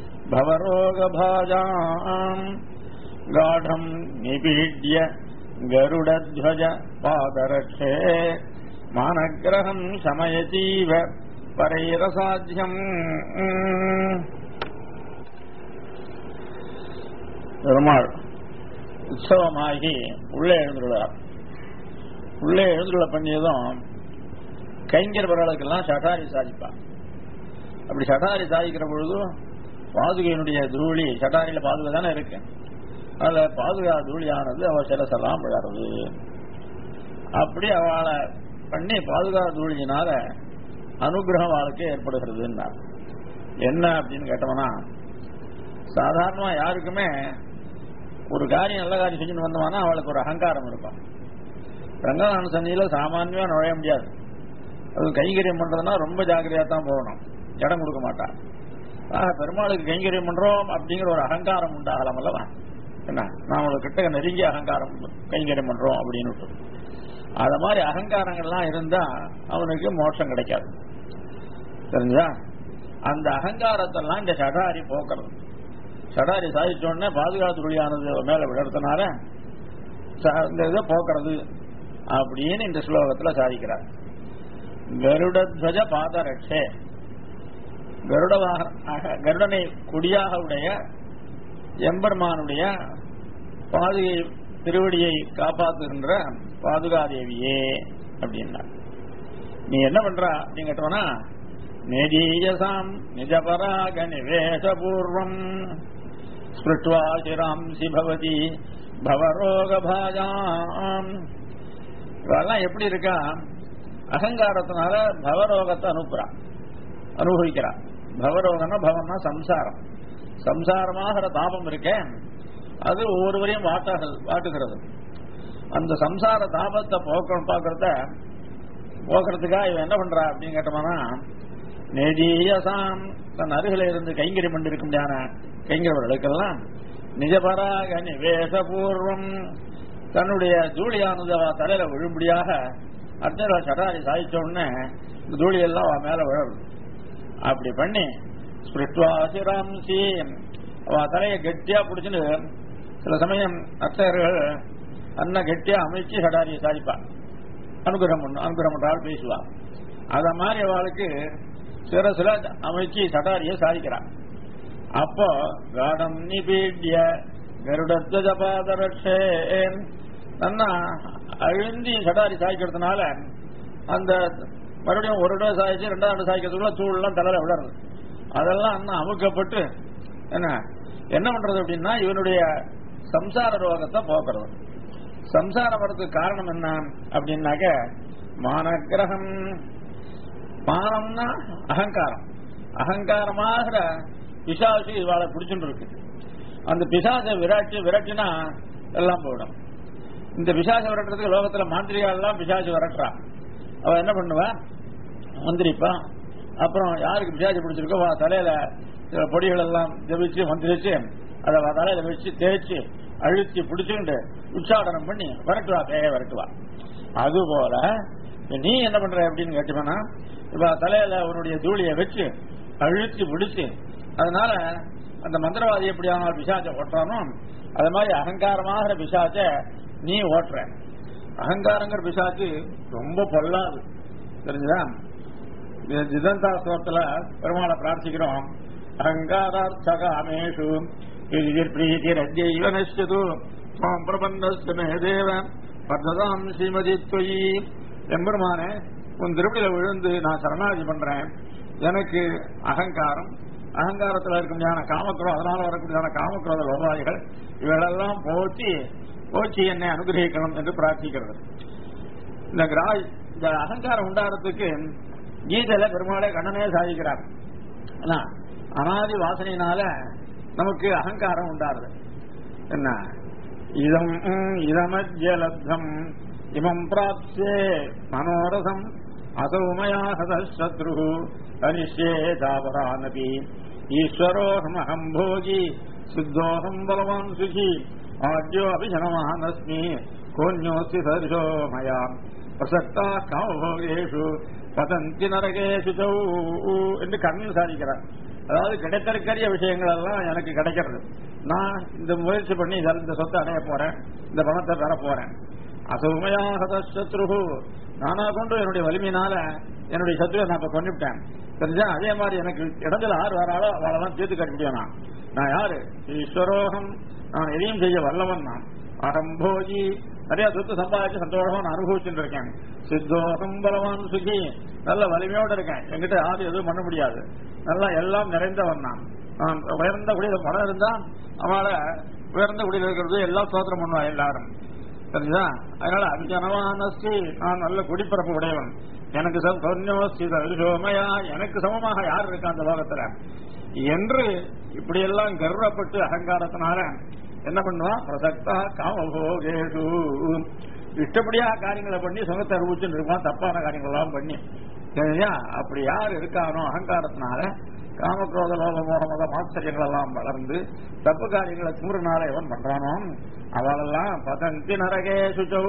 பவரோகபாஜாம் காடம் நிபீட்ய गरुडध्वज पादरक्षे मानग्रहम् शमयतीव பரைரசாத்தியம் பெருமாள் உற்சவமாகி உள்ளே எழுந்துள்ளார் உள்ளே எழுந்துள்ள பண்ணியதும் கைங்கர்வர்களுக்கெல்லாம் சட்டாரி சாதிப்பான் அப்படி சட்டாரி சாதிக்கிற பொழுது பாதுகையினுடைய தூளி சட்டாரியில பாதுகை தானே இருக்கு அதுல பாதுகா தூளியானது அவ சிரசெல்லாம் விழறது அப்படி அவளை பண்ணி பாதுகா தூளியினால அனுகிரகம் அவளுக்கு ஏற்படுகிறதுன்னா என்ன அப்படின்னு கேட்டோம்னா சாதாரணமா யாருக்குமே ஒரு காரியம் நல்ல காரியம் செஞ்சுட்டு வந்தோம்னா அவளுக்கு ஒரு அகங்காரம் இருக்கும் ரங்கநாதன் சன்னியில சாமானியமா நுழைய முடியாது அது கைங்கரியம் பண்றதுன்னா ரொம்ப ஜாக்கிரதையா தான் போகணும் இடம் கொடுக்க மாட்டான் ஆக பெருமாளுக்கு கைங்கரியம் பண்றோம் அப்படிங்கிற ஒரு அகங்காரம் உண்டாகலாம் அல்லவா என்ன நாம கிட்ட நெருங்கிய அகங்காரம் கைங்கரியம் பண்றோம் அப்படின்னு அத மாதிரி அகங்காரங்கள்லாம் இருந்தா அவனுக்கு மோட்சம் கிடைக்காது தெரிஞ்சா அந்த அகங்காரத்தெல்லாம் இந்த சடாரி போக்குறது சடாரி சாதிச்ச உடனே பாதுகாத்து துளியானது மேல விடறதுனால இந்த இதை போக்குறது அப்படின்னு இந்த ஸ்லோகத்துல சாதிக்கிறார் கருடத்வஜ பாதரட்சே கருட கருடனை குடியாக உடைய எம்பெருமானுடைய பாதுகை திருவடியை காப்பாத்துகின்ற பாதுகாதேவியே அப்படின்னா நீ என்ன பண்ற அப்படின்னு கேட்டோம்னா நேதீயசாம் நிஜபராக நிவேசபூர்வம் ஸ்பிருட்வா சிராம்சி பவதி பவரோகபாஜாம் இதெல்லாம் எப்படி இருக்கா அகங்காரத்தினால பவரோகத்தை அனுப்புறான் அனுபவிக்கிறான் பவரோகம்னா பவம்னா சம்சாரம் சம்சாரமாகிற தாபம் இருக்கேன் அது ஒவ்வொருவரையும் வாட்டாக வாட்டுகிறது அந்த சம்சார தாபத்தை போக்க பார்க்கறத போக்குறதுக்காக இவன் என்ன பண்றா அப்படின்னு கேட்டோம்னா நெடியசாம் தன் அருகில இருந்து கைங்கரி பண்ணிருக்கும் கைங்கரவர்களுக்கெல்லாம் நிஜபராக நிவேசபூர்வம் தன்னுடைய தூளியானது அவ தலையில விழும்படியாக அர்ஜுன சடாரி சாதிச்ச உடனே இந்த தூளி எல்லாம் அவ மேல விழும் அப்படி பண்ணி ஸ்பிருத்வாசிராம்சி அவ தலையை கெட்டியா பிடிச்சுன்னு சில சமயம் அர்ச்சகர்கள் அண்ணா கெட்டியா அமைச்சு சடாரியை சாதிப்பா அனுகிரகம் பண்ணும் அனுகிரகம் பண்றாள் பேசுவா அத மாதிரி அவளுக்கு சிரசுல அமைச்சு சடாரியை சாதிக்கிறான் அப்போ காடம் நிபீட்ய கருடத்வஜ பாதரட்சே நன்னா அழுந்தி சடாரி சாய்க்கிறதுனால அந்த மறுபடியும் ஒரு இடம் சாய்ச்சி ரெண்டாவது சாய்க்கிறதுக்குள்ள தூள்லாம் தலையில விடறது அதெல்லாம் அண்ணா அமுக்கப்பட்டு என்ன என்ன பண்றது அப்படின்னா இவனுடைய சம்சார ரோகத்தை போக்குறது சம்சாரம் வர்றதுக்கு காரணம் என்ன அப்படின்னாக்க மானகிரகம் மானம்னா அகங்காரம் அகங்காரமாகிற பிசாசு இவாளை பிடிச்சுட்டு இருக்கு அந்த பிசாசை விராட்டி விரட்டினா எல்லாம் போயிடும் இந்த பிசாசை விரட்டுறதுக்கு லோகத்துல மாந்திரிகாலாம் பிசாசு விரட்டுறா அவ என்ன பண்ணுவா மந்திரிப்பா அப்புறம் யாருக்கு பிசாசு பிடிச்சிருக்கோ அவ தலையில சில பொடிகள் எல்லாம் ஜபிச்சு மந்திரிச்சு அதை அவ தலையில வச்சு தேய்ச்சி அழுத்தி பிடிச்சுக்கிட்டு உச்சாடனம் பண்ணி விரட்டுவா பேய விரட்டுவா அதுபோல நீ என்ன பண்ற அப்படின்னு கேட்டீங்கன்னா இப்ப தலையில உன்னுடைய தூளியை வச்சு அழுத்தி பிடிச்சு அதனால அந்த மந்திரவாதி எப்படியான பிசாச்சை ஓட்டுறானோ அது மாதிரி அகங்காரமாகிற பிசாச்ச நீ ஓட்டுற அகங்காரங்கிற பிசாச்சு ரொம்ப பொல்லாது தெரிஞ்சுதா இது ஜிதந்தா ஸ்தோத்துல பெருமாளை பிரார்த்திக்கிறோம் அகங்காரார்த்தகாமேஷு பிரீதி ரஜ்யைவ நஷ்யது மாம் பிரபந்தஸ்து மே தேவ பர்ததாம் ஸ்ரீமதி தொயி எம்பெருமானே உன் திருப்பதியில விழுந்து நான் சரணாகி பண்றேன் எனக்கு அகங்காரம் அகங்காரத்தில் இருக்கும் ஞான காமக்ரோ அதனால வரக்கூடிய காமக்ரோத லோபாதிகள் இவைகளெல்லாம் போச்சு போச்சு என்னை அனுகிரகிக்கணும் என்று பிரார்த்திக்கிறது இந்த கிரா இந்த அகங்காரம் உண்டாகிறதுக்கு கீதையில பெருமாளே கண்ணனே சாதிக்கிறார் என்ன? அனாதி வாசனையினால நமக்கு அகங்காரம் உண்டாருது என்ன இதம் இதமஜலப்தம் இமம் பிராப்சே மனோரதம் அசௌமயா சதசத்ரு அனிஷே தாபரானபி ஈஸ்வரோஹமஹம் போகி சித்தோஹம் பலவான் சுகி ஆத்யோ அபிஜனமானஸ்மி கோன்யோஸ்தி சர்ஷோ மயா பிரசக்தா காமபோகேஷு பதந்தி நரகேஷு சௌ என்று கண்ணில் சாதிக்கிறார் அதாவது கிடைத்திருக்கிற விஷயங்கள் எல்லாம் எனக்கு கிடைக்கிறது நான் இந்த முயற்சி பண்ணி இதில் இந்த சொத்தை அடைய போறேன் இந்த பணத்தை பெற போறேன் அசுமையாக சத்ருகு நானா கொண்டு என்னுடைய வலிமையினால என்னுடைய சத்துவை நான் இப்ப கொண்டுவிட்டேன் தெரிஞ்சா அதே மாதிரி எனக்கு இடத்துல ஆறு வராளோ அவளெல்லாம் தீர்த்து கட்ட முடியும் நான் நான் யாரு ஈஸ்வரோகம் நான் எதையும் செய்ய வல்லவன் நான் அகம்போஜி நிறைய சொத்து சம்பாதிச்சு சந்தோஷமா நான் அனுபவிச்சுட்டு இருக்கேன் சித்தோகம் பலவான் சுகி நல்ல வலிமையோட இருக்கேன் என்கிட்ட யாரும் எதுவும் பண்ண முடியாது நல்லா எல்லாம் நிறைந்தவன் நான் நான் உயர்ந்த குடியில பணம் இருந்தா அவளை உயர்ந்த குடியில் இருக்கிறது எல்லாம் சோதனம் பண்ணுவா எல்லாரும் சரிங்களா அதனால அபிஜனவானஸ்தி நான் நல்ல குடிப்பிறப்பு உடையவன் எனக்கு சோமயா எனக்கு சமமாக யார் இருக்கா அந்த லோகத்துல என்று இப்படியெல்லாம் கர்வப்பட்டு அகங்காரத்தினால என்ன பண்ணுவான் பிரசக்தா காமபோகேஷு இஷ்டப்படியா காரியங்களை பண்ணி சுகத்தை அனுபவிச்சுட்டு இருப்பான் தப்பான காரியங்கள் எல்லாம் பண்ணி சரியா அப்படி யார் இருக்கானோ அகங்காரத்தினால காமக்ரோத லோக மோக மத மாச்சரியங்கள் எல்லாம் வளர்ந்து தப்பு காரியங்களை கூறுனால எவன் பண்றானோ அவளெல்லாம் பதந்தி நரகே சுச்சௌ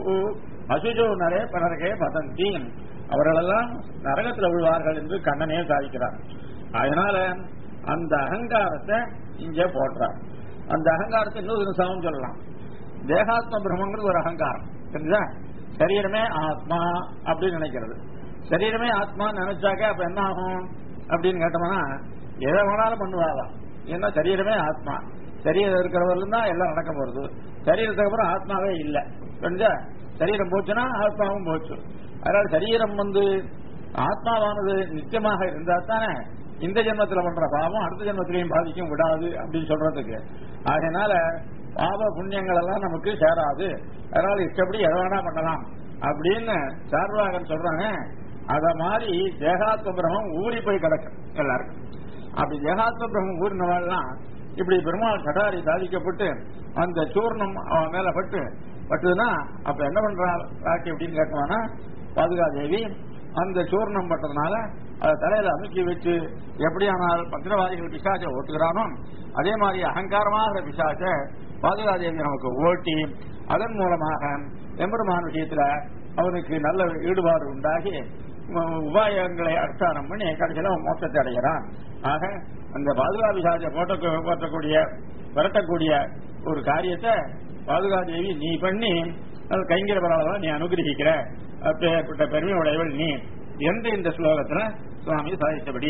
அசுஜோ நரே பனரகே பதந்தி அவர்களெல்லாம் நரகத்தில் விழுவார்கள் என்று கண்ணனே சாதிக்கிறார் அதனால அந்த அகங்காரத்தை இங்கே போடுறார் அந்த அகங்காரத்தை இன்னொரு சமம் சொல்லலாம் தேகாத்ம பிரம்மங்கிறது ஒரு அகங்காரம் தெரிஞ்சா சரீரமே ஆத்மா அப்படின்னு நினைக்கிறது சரீரமே ஆத்மா நினைச்சாக்க அப்ப என்ன ஆகும் அப்படின்னு கேட்டோம்னா எதை வேணாலும் பண்ணுவாதான் ஏன்னா சரீரமே ஆத்மா சரீரம் இருக்கிறவர்கள் தான் எல்லாம் நடக்க போறது சரீரத்துக்கு அப்புறம் ஆத்மாவே இல்லை தெரிஞ்சா சரீரம் போச்சுன்னா ஆத்மாவும் போச்சு அதனால சரீரம் வந்து ஆத்மாவானது நிச்சயமாக இருந்தா தானே இந்த ஜென்மத்துல பண்ற பாவம் அடுத்த ஜென்மத்திலையும் பாதிக்கும் விடாது அப்படின்னு சொல்றதுக்கு அதனால பாவ புண்ணியங்கள் எல்லாம் நமக்கு சேராது அதனால இஷ்டப்படி எதை வேணா பண்ணலாம் அப்படின்னு சார்வாகன் சொல்றாங்க அத மாதிரி தேகாத்ம பிரம்மம் ஊறி போய் கிடக்கும் எல்லாருக்கும் அப்படி தேகாத்ம பிரம்மம் ஊறினவாள்லாம் இப்படி பெருமாள் கடாரி சாதிக்கப்பட்டு அந்த சூர்ணம் அவன் மேல பட்டு பட்டுதுன்னா அப்ப என்ன பண்றா ராக்கி அப்படின்னு கேட்கவானா பாதுகாதேவி அந்த சூர்ணம் பட்டதுனால அதை தலையில அமுக்கி வச்சு எப்படியானால் பத்திரவாதிகள் பிசாச்சை ஓட்டுகிறானோ அதே மாதிரி அகங்காரமாக பிசாச்ச பாதுகாதேவி நமக்கு ஓட்டி அதன் மூலமாக எம்பெருமான் விஷயத்துல அவனுக்கு நல்ல ஈடுபாடு உண்டாகி உபாயங்களை அனுஷ்டானம் பண்ணி கடைசியில அவன் மோட்சத்தை அடைகிறான் ஆக அந்த பாதுகா பிசாச்சை போட்ட போற்றக்கூடிய விரட்டக்கூடிய ஒரு காரியத்தை பாதுகாதேவி நீ பண்ணி கைங்கிற பரவாயில்ல நீ அனுகிரகிக்கிற அப்பேற்பட்ட பெருமை உடையவள் நீ என்று இந்த ஸ்லோகத்துல சுவாமி சாதித்தபடி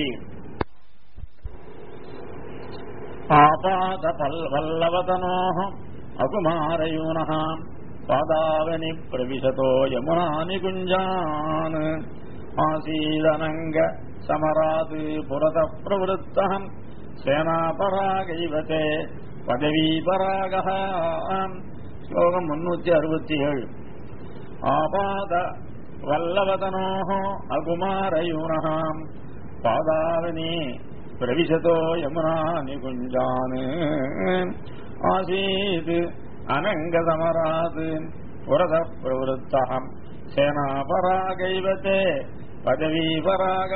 ஆபாத பல்வல்லவதனோஹ அகுமாரயூனः பாதாவனி பிரவிசதோ யமுனானி குஞ்சான் ஆசீதனங்க சமராது புரத பிரவருத்தகம் சேனாபராகைவதே பதவீபராக ஸ்லோகம் முன்னூத்தி அறுபத்தி ஏழு ஆபாத வல்லவதனோः அகுமாரயூனः பாதாவனி பிரவிசதோ யமுனா நிகுஞ்சான் ஆசீத் அனங்கதமராத் புரத பிரவருத்தகம் சேனாபராகைவதே பதவீபராக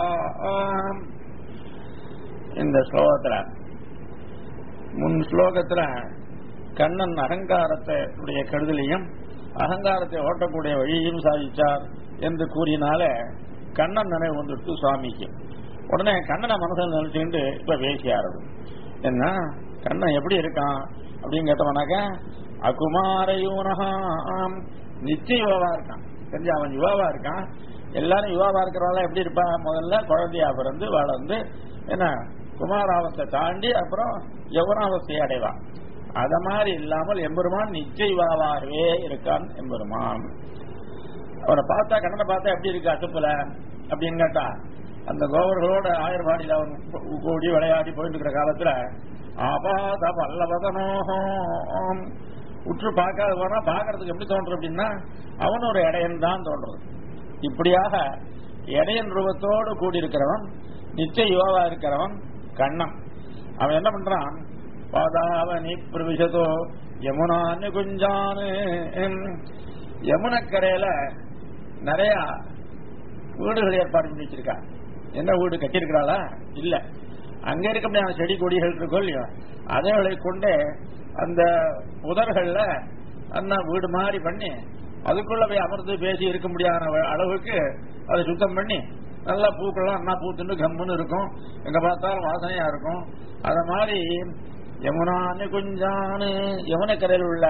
இந்த ஸ்லோகத்துல முன் ஸ்லோகத்துல கண்ணன் அகங்காரத்தை உடைய கருதலையும் அகங்காரத்தை ஓட்டக்கூடிய வழியையும் சாதிச்சார் என்று கூறினால கண்ணன் நினைவு வந்துட்டு சுவாமிக்கு உடனே கண்ணனை மனசில் நினைச்சுட்டு இப்ப பேசியாரது என்ன கண்ணன் எப்படி இருக்கான் அப்படின்னு கேட்டவனாக்க அகுமாரயூனகாம் நிச்சயம் யுவாவா இருக்கான் தெரிஞ்சு அவன் யுவாவா இருக்கான் எல்லாரும் யுவாவா இருக்கிறவங்க எப்படி இருப்பாங்க முதல்ல குழந்தையா பிறந்து வளர்ந்து என்ன குமாராவஸ்தை தாண்டி அப்புறம் யவனாவஸ்தையை அடைவான் அத மாதிரி இல்லாமல் எம்பெருமான் நிச்சய யுவாவாகவே இருக்கான் எம்பெருமான் அவனை பார்த்தா கண்ணனை பார்த்தா எப்படி இருக்கு அசுப்புல அப்படின்னு கேட்டா அந்த கோவர்களோட ஆயர்பாடியில் அவன் கூடி விளையாடி போயிட்டு இருக்கிற காலத்துல ஆபாத பல்லவதனோகம் உற்று பார்க்காத போனா பாக்குறதுக்கு எப்படி தோன்றும் அப்படின்னா அவன் ஒரு இடையன் தான் தோன்றது இப்படியாக இடையன் ரூபத்தோடு கூடியிருக்கிறவன் நிச்சய யுவாவா இருக்கிறவன் கண்ணன் அவன் என்ன பண்றான் பாதாவனி பிரவிசதோ யமுனான்னு குஞ்சானு யமுனக்கரையில நிறைய வீடுகள் ஏற்பாடு பண்ணி வச்சிருக்கா என்ன வீடு கட்டியிருக்கிறாளா இல்ல அங்க இருக்க முடியாத செடி கொடிகள் இருக்கோ இல்லையோ அதைகளை கொண்டு அந்த புதர்கள்ல அண்ணா வீடு மாதிரி பண்ணி அதுக்குள்ள போய் அமர்ந்து பேசி இருக்க முடியாத அளவுக்கு அதை சுத்தம் பண்ணி நல்லா பூக்கள்லாம் அண்ணா பூத்துண்டு கம்முன்னு இருக்கும் எங்க பார்த்தாலும் வாசனையா இருக்கும் அத மாதிரி யமுனான்னு குஞ்சானு யமுனக்கரையில் உள்ள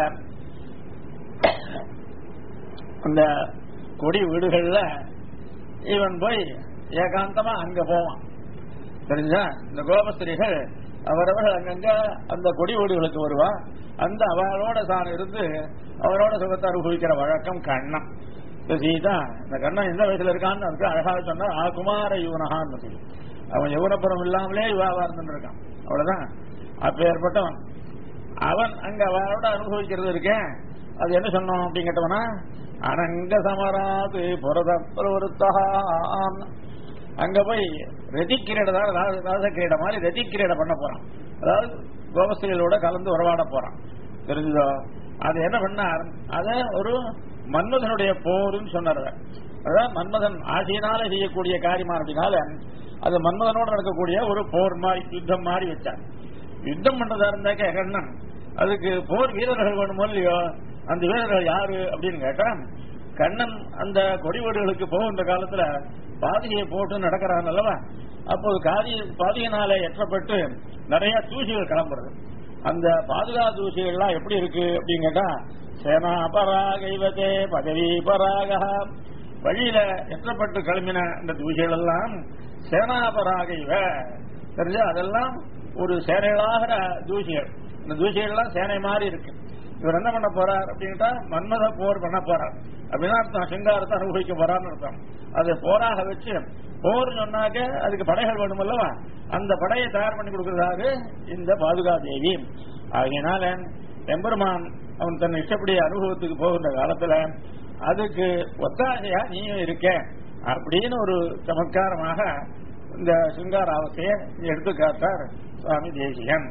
அந்த கொடி வீடுகள்ல இவன் போய் ஏகாந்தமா அங்க போவான் தெரிஞ்சா இந்த கோபஸ்திரிகள் அவரவர்கள் அங்கங்க அந்த கொடி வீடுகளுக்கு வருவா அந்த அவளோட தான் இருந்து அவரோட சுகத்தை அனுபவிக்கிற வழக்கம் கண்ணன் இந்த சீதா இந்த கண்ணன் எந்த வயசுல இருக்கான்னு அதுக்கு அழகாக சொன்னா ஆ குமார யுவனகான்னு சொல்லி அவன் யவுனப்புறம் இல்லாமலே யுவாவா இருந்துட்டு இருக்கான் அவ்வளவுதான் அப்ப ஏற்பட்டவன் அவன் அங்க அவளோட அனுபவிக்கிறது இருக்கேன் அது என்ன சொன்னோம் அப்படின்னு கேட்டவனா அனங்க சமராது புரத பிரவருத்தான் அங்க போய் ரதி கிரீட ராச கிரீட மாதிரி ரதி கிரீட பண்ண போறான் அதாவது கோபஸ்திரிகளோட கலந்து உறவாட போறான் தெரிஞ்சுதோ அது என்ன பண்ணார் அத ஒரு மன்மதனுடைய போர்னு சொன்னார் அதான் மன்மதன் ஆசையினால செய்யக்கூடிய காரியமா அப்படின்னால அது மன்மதனோட நடக்கக்கூடிய ஒரு போர் மாதிரி யுத்தம் மாதிரி வச்சார் யுத்தம் பண்றதா இருந்தாக்க கண்ணன் அதுக்கு போர் வீரர்கள் வேணுமோ இல்லையோ அந்த வீரர்கள் யாரு அப்படின்னு கேட்டா கண்ணன் அந்த கொடி வீடுகளுக்கு போகின்ற காலத்துல பாதிகையை போட்டு நடக்கிறான் அல்லவா அப்போது காதி பாதியினால எற்றப்பட்டு நிறைய தூசிகள் கிளம்புறது அந்த பாதுகா தூசிகள்லாம் எப்படி இருக்கு அப்படின்னு கேட்டா சேனா பராகைவதே பதவி பராக வழியில எற்றப்பட்டு கிளம்பின இந்த தூசிகள் எல்லாம் சேனாபராகைவ தெரிஞ்சா அதெல்லாம் ஒரு சேனைகளாகிற தூசிகள் இந்த தூசிகள் எல்லாம் சேனை மாதிரி இருக்கு இவர் என்ன பண்ண போறார் அப்படின்ட்டா மன்மத போர் பண்ண போறார் அப்படின்னா அர்த்தம் சிங்காரத்தை அனுபவிக்க போறான்னு அர்த்தம் அதை போராக வச்சு போர் சொன்னாக்க அதுக்கு படைகள் வேணும் அல்லவா அந்த படையை தயார் பண்ணி கொடுக்கறதாக இந்த பாதுகா தேவி ஆகையினால எம்பெருமான் அவன் தன் இஷ்டப்படி அனுபவத்துக்கு போகின்ற காலத்துல அதுக்கு ஒத்தாசையா நீயும் இருக்க அப்படின்னு ஒரு சமத்காரமாக இந்த சிங்கார அவத்தையை எடுத்து காட்டார் சுவாமி தேசியன்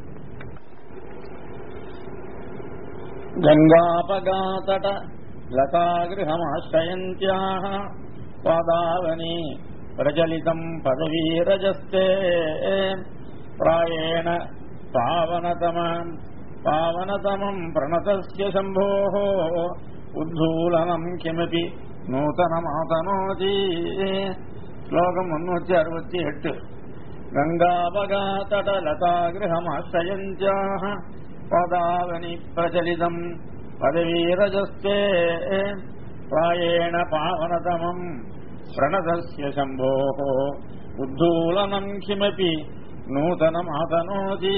गङ्गापगातट लतागृहमाश्रयन्त्याः पादावनी प्रचलितम् पदवीरजस्ते प्रायेण पावनतमम् पावनतमम् प्रणतस्य शम्भोः उद्धूलनम् किमपि नूतनमातनोति श्लोकम् मुन्नूति अறுபத்தி எட்டு गङ्गापगातटलतागृहमाश्रयन्त्याः पदावनि प्रचलितम् पदवीरजस्ते प्रायेण पावनतमम् प्रणतस्य शम्भोः उद्धूलनम् किमपि நூதனமாதனோதி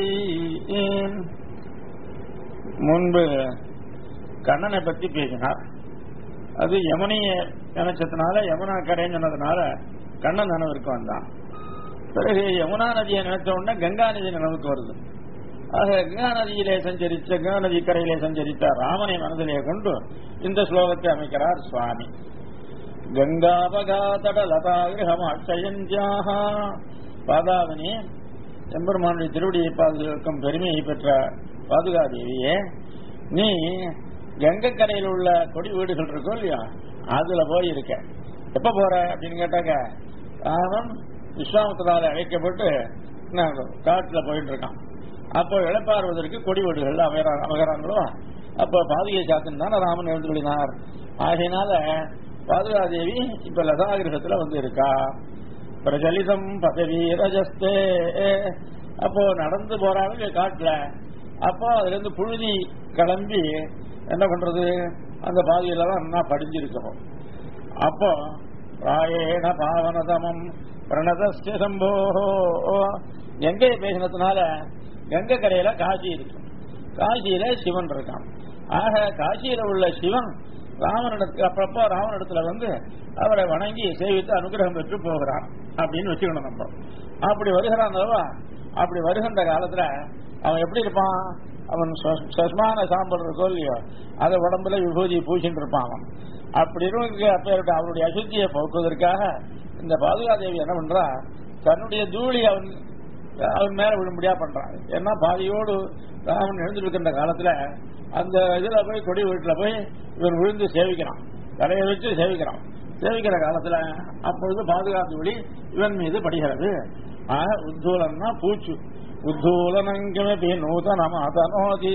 முன்பு கண்ணனை பத்தி பேசினார் அது யமுனைய நினைச்சதுனால யமுனா கரைன்னு சொன்னதுனால கண்ணன் நினைவிற்கு வந்தான் பிறகு யமுனா நதியை நினைச்ச உடனே கங்கா நதி நினைவுக்கு வருது ஆக கங்கா நதியிலே சஞ்சரித்த கங்கா நதி கரையிலே சஞ்சரித்த ராமனை மனதிலே கொண்டு இந்த ஸ்லோகத்தை அமைக்கிறார் சுவாமி கங்காபகாதட லதாகிரகம் அட்சயந்தியாக பாதாவனி எம்பெருமானுடைய திருவடியை பாதுகாக்கும் பெருமையை பெற்ற பாதுகாதேவியே நீ கங்கை கரையில் உள்ள கொடி வீடுகள் இருக்கோ இல்லையா அதுல போய் இருக்க எப்ப போற அப்படின்னு கேட்டாக்க அவன் விஸ்வாமத்தினால அழைக்கப்பட்டு காட்டுல போயிட்டு இருக்கான் அப்போ இழப்பாறுவதற்கு கொடி வீடுகள் அமைகிறாங்களோ அப்ப பாதுகை சாத்தின் தானே ராமன் எழுந்துள்ளினார் ஆகையினால பாதுகாதேவி இப்ப லதாகிரகத்துல வந்து இருக்கா பிரஜலிதம் பதவி ரஜஸ்தே அப்போ நடந்து போறாங்க காட்டுல அப்போ அதுல இருந்து புழுதி கிளம்பி என்ன பண்றது அந்த பாதியில தான் நல்லா படிஞ்சிருக்கணும் அப்போ ராயேண பாவனதமம் பிரணதஸ்ய சம்போ கங்கை பேசினதுனால கங்கை கரையில காசி இருக்கு காசியில சிவன் இருக்கான் ஆக காசியில உள்ள சிவன் ராமனிடத்துல அப்பப்போ ராமனிடத்துல வந்து அவரை வணங்கி சேவித்து அனுகிரகம் பெற்று போகிறான் அப்படின்னு வச்சுக்கணும் நம்ம அப்படி வருகிறான் அல்லவா அப்படி வருகின்ற காலத்துல அவன் எப்படி இருப்பான் அவன் சொ- சொஸ்மான சாம்பல் இருக்கோ இல்லையோ அதை உடம்புல விபூதி பூசிட்டு இருப்பான் அவன் அப்படி இருக்க அப்பேற்பட்ட அவருடைய அசுத்தியை போக்குவதற்காக இந்த பாதுகாதேவி என்ன பண்றா தன்னுடைய தூளி அவன் அவன் மேல விழும்படியா பண்றான் ஏன்னா பாதியோடு ராமன் எழுந்திருக்கின்ற காலத்துல அந்த இதுல போய் கொடி வீட்டுல போய் இவன் விழுந்து சேவிக்கிறான் தலையை வச்சு சேவிக்கிறான் சேவிக்கிற காலத்துல அப்பொழுது பாதுகாத்து விழி இவன் மீது படுகிறது ஆக உத்தூலன்னா பூச்சு உத்தூலனங்கமே நூதனம் அதனோதி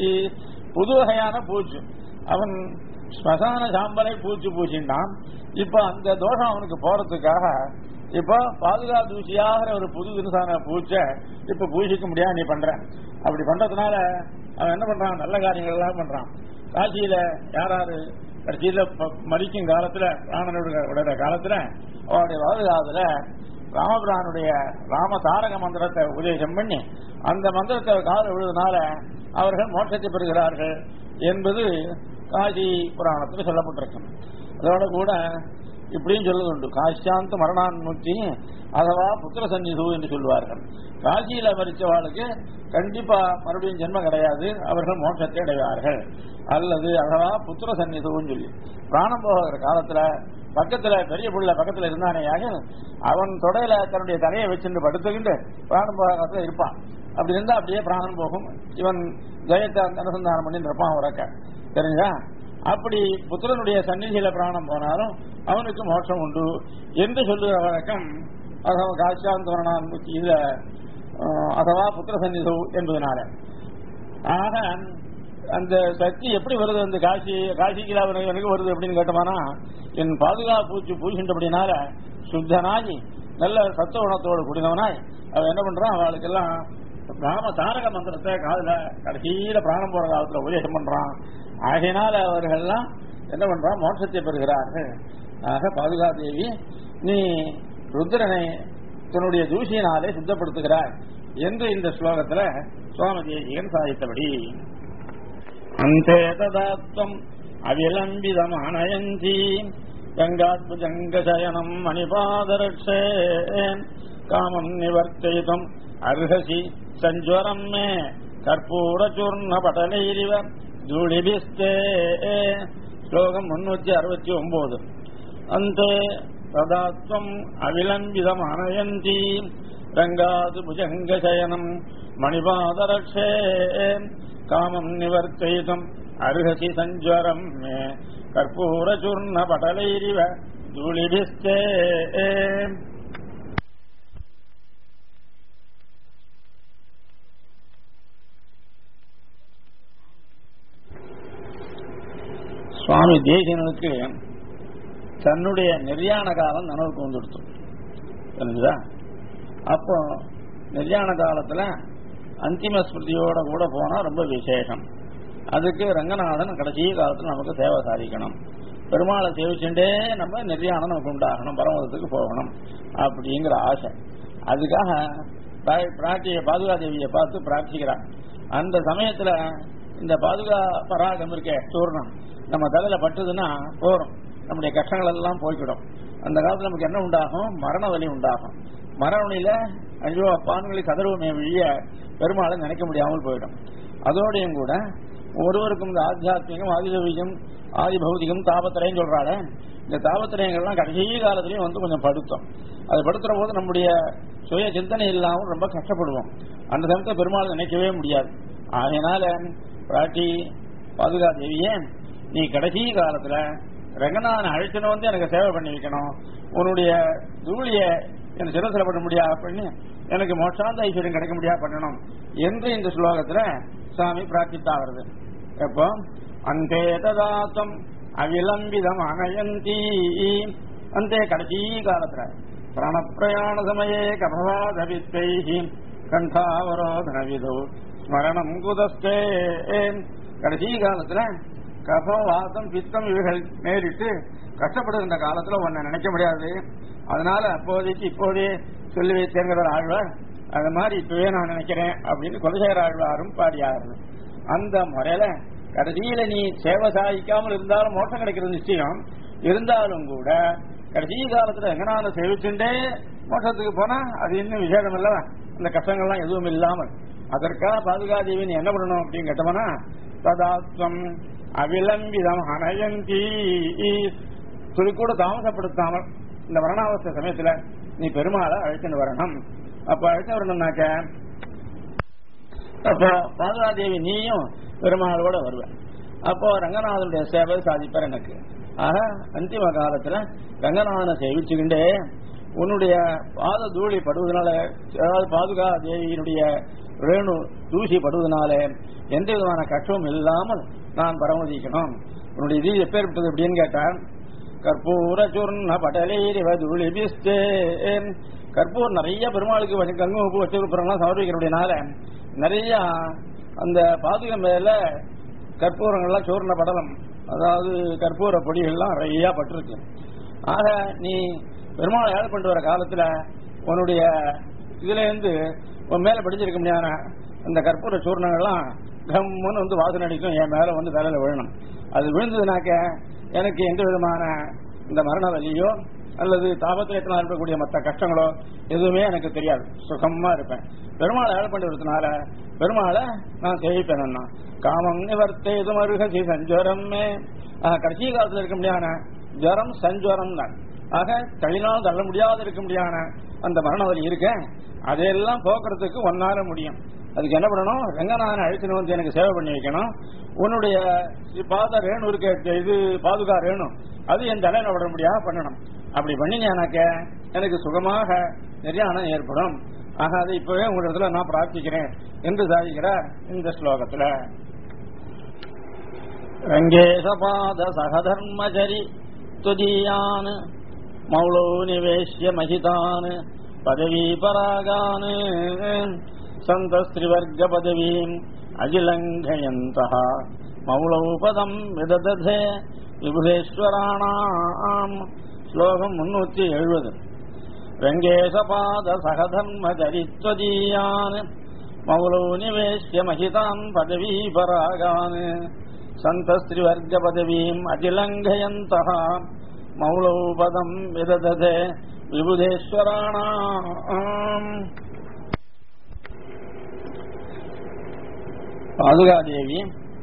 புது வகையான பூச்சு அவன் ஸ்மசான சாம்பலை பூச்சி பூச்சின்றான் இப்ப அந்த தோஷம் அவனுக்கு போறதுக்காக இப்ப பாதுகா தூசியாகிற ஒரு புது விருசான பூச்சை இப்ப பூசிக்க முடியாது நீ பண்ற அப்படி பண்றதுனால அவன் என்ன பண்றான் நல்ல காரியங்கள் எல்லாம் பண்றான் காசியில யாராரு கடைசியில ப- மரிக்கும் காலத்துல ராமனுடைய விடுற காலத்துல அவருடைய பாதுகாத்துல ராமபிரானுடைய ராம தாரக மந்திரத்தை உபதேசம் பண்ணி அந்த மந்திரத்தை கால விழுதுனால அவர்கள் மோட்சத்தை பெறுகிறார்கள் என்பது காசி புராணத்தில் சொல்லப்பட்டிருக்கு அதோட கூட இப்படியும் சொல்லுவது உண்டு காசியாந்த மரணான்முக்தி அதுவா புத்திர சந்நிது என்று சொல்லுவார்கள் காசியில மறிச்சவாளுக்கு கண்டிப்பா மறுபடியும் ஜென்மம் கிடையாது அவர்கள் மோட்சத்தை அடைவார்கள் அல்லது அதுவா புத்திர சந்நிதுன்னு சொல்லி பிராணம் போகிற காலத்துல பக்கத்துல பெரிய புள்ள பக்கத்துல இருந்தானேயாக அவன் தொடையில தன்னுடைய தலையை வச்சுட்டு படுத்துக்கிட்டு பிராணம் போகிற காலத்துல இருப்பான் அப்படி இருந்தா அப்படியே பிராணம் போகும் இவன் ஜெயத்தை அனுசந்தானம் பண்ணி இருப்பான் உறக்க தெரிஞ்சா அப்படி புத்திரனுடைய சந்நிதியில பிராணம் போனாலும் அவனுக்கு மோட்சம் உண்டு என்று சொல்லுகிற வழக்கம் அதாவது காட்சாந்த வரணான் இதுல அஹ், அதுவா புத்திர சந்நிது என்பதனால ஆக அந்த சக்தி எப்படி வருது அந்த காசி காசிக்கு அவனுக்கு எனக்கு வருது அப்படின்னு கேட்டோம்னா என் பாதுகாப்பு பூச்சி பூசின்றபடினால சுத்தனாகி நல்ல சத்த குணத்தோடு கூடினவனாய் அவன் என்ன பண்றான் அவளுக்கெல்லாம் ராம தாரக மந்திரத்தை காதுல கடைசியில பிராணம் போற காலத்துல உபதேசம் பண்றான் ஆகையினால அவர்கள்லாம் என்ன பண்றான் மோட்சத்தை பெறுகிறார்கள் ஆக பாதுகாதேவி நீ ருத்ரனை தன்னுடைய தூசியினாலே சுத்தப்படுத்துகிறாய் என்று இந்த ஸ்லோகத்துல சுவாமி தேசிகன் சாதித்தபடி அந்தே ததாத்வம் அவிலம்பிதமானயந்தி கங்காத்மஜங்கசயனம் மணிபாதரட்சே காமம் நிவர்த்தயிதும் அர்ஹசி சஞ்சுவரம் மே கற்பூரச்சூர்ண படலைரிவ தூளிபிஸ்தே ஸ்லோகம் முன்னூத்தி அறுபத்தி ஒன்பது அந்தே ததாத்வம் அவிலம்பிதமானயந்தி ரங்காது புஜங்கசயனம் மணிபாதரட்சே காமம் நிவர்த்தயிதும் அருகசி சஞ்சுவரம் மே கற்பூரச்சூர்ண படலைரிவ தூளிபிஸ்தே சுவாமி தேசியனுக்கு தன்னுடைய நிர்யாண காலம் நினைவுக்கு வந்துடுத்து தெரிஞ்சுதா அப்போ நிர்யாண காலத்துல அந்திம ஸ்மிருதியோட கூட போனா ரொம்ப விசேஷம் அதுக்கு ரங்கநாதன் கடைசி காலத்துல நமக்கு சேவை சாதிக்கணும் பெருமாளை சேவிச்சுட்டே நம்ம நிர்யாணம் நமக்கு உண்டாகணும் பரமதத்துக்கு போகணும் அப்படிங்கிற ஆசை அதுக்காக பிராய்- பிராட்டிய பாதுகாதேவியை பார்த்து பிரார்த்திக்கிறான் அந்த சமயத்துல இந்த பாதுகா பராகம் இருக்கே சூர்ணம் நம்ம தலையில பட்டுதுன்னா போறோம் நம்முடைய கஷ்டங்கள் எல்லாம் போய்க்கிடும் அந்த காலத்துல நமக்கு என்ன உண்டாகும் மரண வலி உண்டாகும் மரண வலியில ஐயோ அப்பான்களை கதறுவமே வழிய பெருமாளை நினைக்க முடியாமல் போயிடும் அதோடையும் கூட ஒருவருக்கும் இந்த ஆத்தியாத்மிகம் ஆதிதவிகம் ஆதி பௌதிகம் தாபத்திரையும் சொல்றாங்க இந்த தாபத்திரயங்கள்லாம் கடைசி காலத்திலயும் வந்து கொஞ்சம் படுத்தோம் அது படுத்துற போது நம்முடைய சுய சிந்தனை இல்லாமல் ரொம்ப கஷ்டப்படுவோம் அந்த சமயத்தை பெருமாள் நினைக்கவே முடியாது அதனால பிராட்டி பாதுகா தேவியே நீ கடைசி காலத்துல ரங்கநாதன் அழைச்சுன்னு வந்து எனக்கு சேவை பண்ணி வைக்கணும் உன்னுடைய தூளிய என் சிரசில பண்ண முடியா பண்ணி எனக்கு மோட்சாந்த ஐஸ்வர்யம் கிடைக்க முடியா பண்ணணும் என்று இந்த ஸ்லோகத்துல சுவாமி பிரார்த்தித்தா வருது எப்போ அந்தே ததாத்தம் அவிலம்பிதம் அனயந்தி அந்தே கடைசி காலத்துல பிராணப்பிரயாண சமயே கபவாதவித்தை கண்டாவரோதன விதோ ஸ்மரணம் குதஸ்தே கடைசி காலத்துல கபம் வாதம் பித்தம் இவைகள் நேரிட்டு கஷ்டப்படுகின்ற காலத்துல உன்னை நினைக்க முடியாது அதனால அப்போதைக்கு இப்போதே சொல்லி வைத்தேங்கிற ஆழ்வார் அது மாதிரி இப்பவே நான் நினைக்கிறேன் அப்படின்னு குலசேகர ஆழ்வாரும் பாடியார்கள் அந்த முறையில கடைசியில நீ சேவை சாதிக்காமல் இருந்தாலும் மோட்சம் கிடைக்கிறது நிச்சயம் இருந்தாலும் கூட கடைசி காலத்துல எங்கனால சேவிச்சுட்டே மோட்சத்துக்கு போனா அது இன்னும் விசேஷம் இல்ல அந்த கஷ்டங்கள்லாம் எதுவும் இல்லாமல் அதற்காக பாதுகாதேவி நீ என்ன பண்ணணும் அப்படின்னு கேட்டோம்னா ததாத்வம் அவிலம்பிதம் அனயந்தி துளி கூட தாமசப்படுத்தாமல் இந்த மரணாவஸ்தை சமயத்துல நீ பெருமாளை அழைச்சுட்டு வரணும் அப்ப அழைச்சு வரணும்னாக்க அப்போ பாதுகாதேவி நீயும் பெருமாளோட வருவ அப்போ ரங்கநாதனுடைய சேவை சாதிப்பார் எனக்கு ஆக அந்திம காலத்துல ரங்கநாதனை சேவிச்சுக்கிண்டே உன்னுடைய பாத தூளி படுவதனால அதாவது பாதுகா தேவியினுடைய ரேணு தூசி படுவதனால எந்த விதமான கஷ்டமும் இல்லாமல் நான் பரமதிக்கணும் உன்னுடைய இது எப்பேற்பட்டது அப்படின்னு கேட்டான் கற்பூர சுர்ண படலேரிவ துளிபிஸ்தே கற்பூர் நிறைய பெருமாளுக்கு வச்சு கங்கு உப்பு வச்சிருக்கிறவங்களாம் சமர்ப்பிக்கிறபடினால நிறைய அந்த பாதுகை மேல கற்பூரங்கள்லாம் சூர்ண படலம் அதாவது கற்பூர பொடிகள்லாம் நிறைய பட்டிருக்கு ஆக நீ பெருமாளை ஏழை பண்ணிட்டு வர காலத்துல உன்னுடைய இதுல இருந்து உன் மேல படிச்சிருக்க முடியாத அந்த கற்பூர சூர்ணங்கள்லாம் கம்முன்னு வந்து வாசனை அடிக்கும் என் மேல வந்து தலையில விழணும் அது விழுந்ததுனாக்க எனக்கு எந்த விதமான இந்த மரண வலியோ அல்லது தாபத்திரத்தினால் இருக்கக்கூடிய மற்ற கஷ்டங்களோ எதுவுமே எனக்கு தெரியாது சுகமா இருப்பேன் பெருமாளை ஏழை பண்ணுறதுனால பெருமாளை நான் சேவிப்பேன் காமம் நிவர்த்தே இது மருகசி சஞ்சரமே கடைசி காலத்தில் இருக்க முடியாத ஜரம் சஞ்சுவரம் தான் ஆக தள்ளினாலும் தள்ள முடியாத இருக்க முடியாத அந்த மரண வலி இருக்க அதையெல்லாம் போக்குறதுக்கு ஒன்னால முடியும் அதுக்கு என்ன பண்ணணும் ரங்கநாதன் அழைச்சின்னு வந்து எனக்கு சேவை பண்ணி வைக்கணும் உன்னுடைய பாத ரேணு இருக்க இது பாதுகா ரேணு அது என் தலையில விட முடியாத பண்ணணும் அப்படி பண்ணினாக்க எனக்கு சுகமாக நிர்யாணம் ஏற்படும் ஆக அதை இப்பவே உங்களிடத்துல நான் பிரார்த்திக்கிறேன் என்று சாதிக்கிறார் இந்த ஸ்லோகத்துல ரங்கேசபாத சகதர்மச்சரி துதியான் மௌளோ நிவேஷ்ய மகிதான் பதவி பராகான் சந்தஸ்திரிவர்க பதவீம் அகிலங்கயந்த மௌளௌ பதம் விததே விபுதேஸ்வராணாம் ஸ்லோகம் முன்னூத்தி எழுபது ரங்கேசபாத சகதர்ம சரித்வதீயான் மௌலோ நிவேஷ்ய மகிதான் பதவி பராகான் சந்தஸ்திரிவர்க பதவீம் அதிலங்கயந்த மௌலௌ பதம் விததே விபுதேஸ்வராணாம் பாதுகாதேவி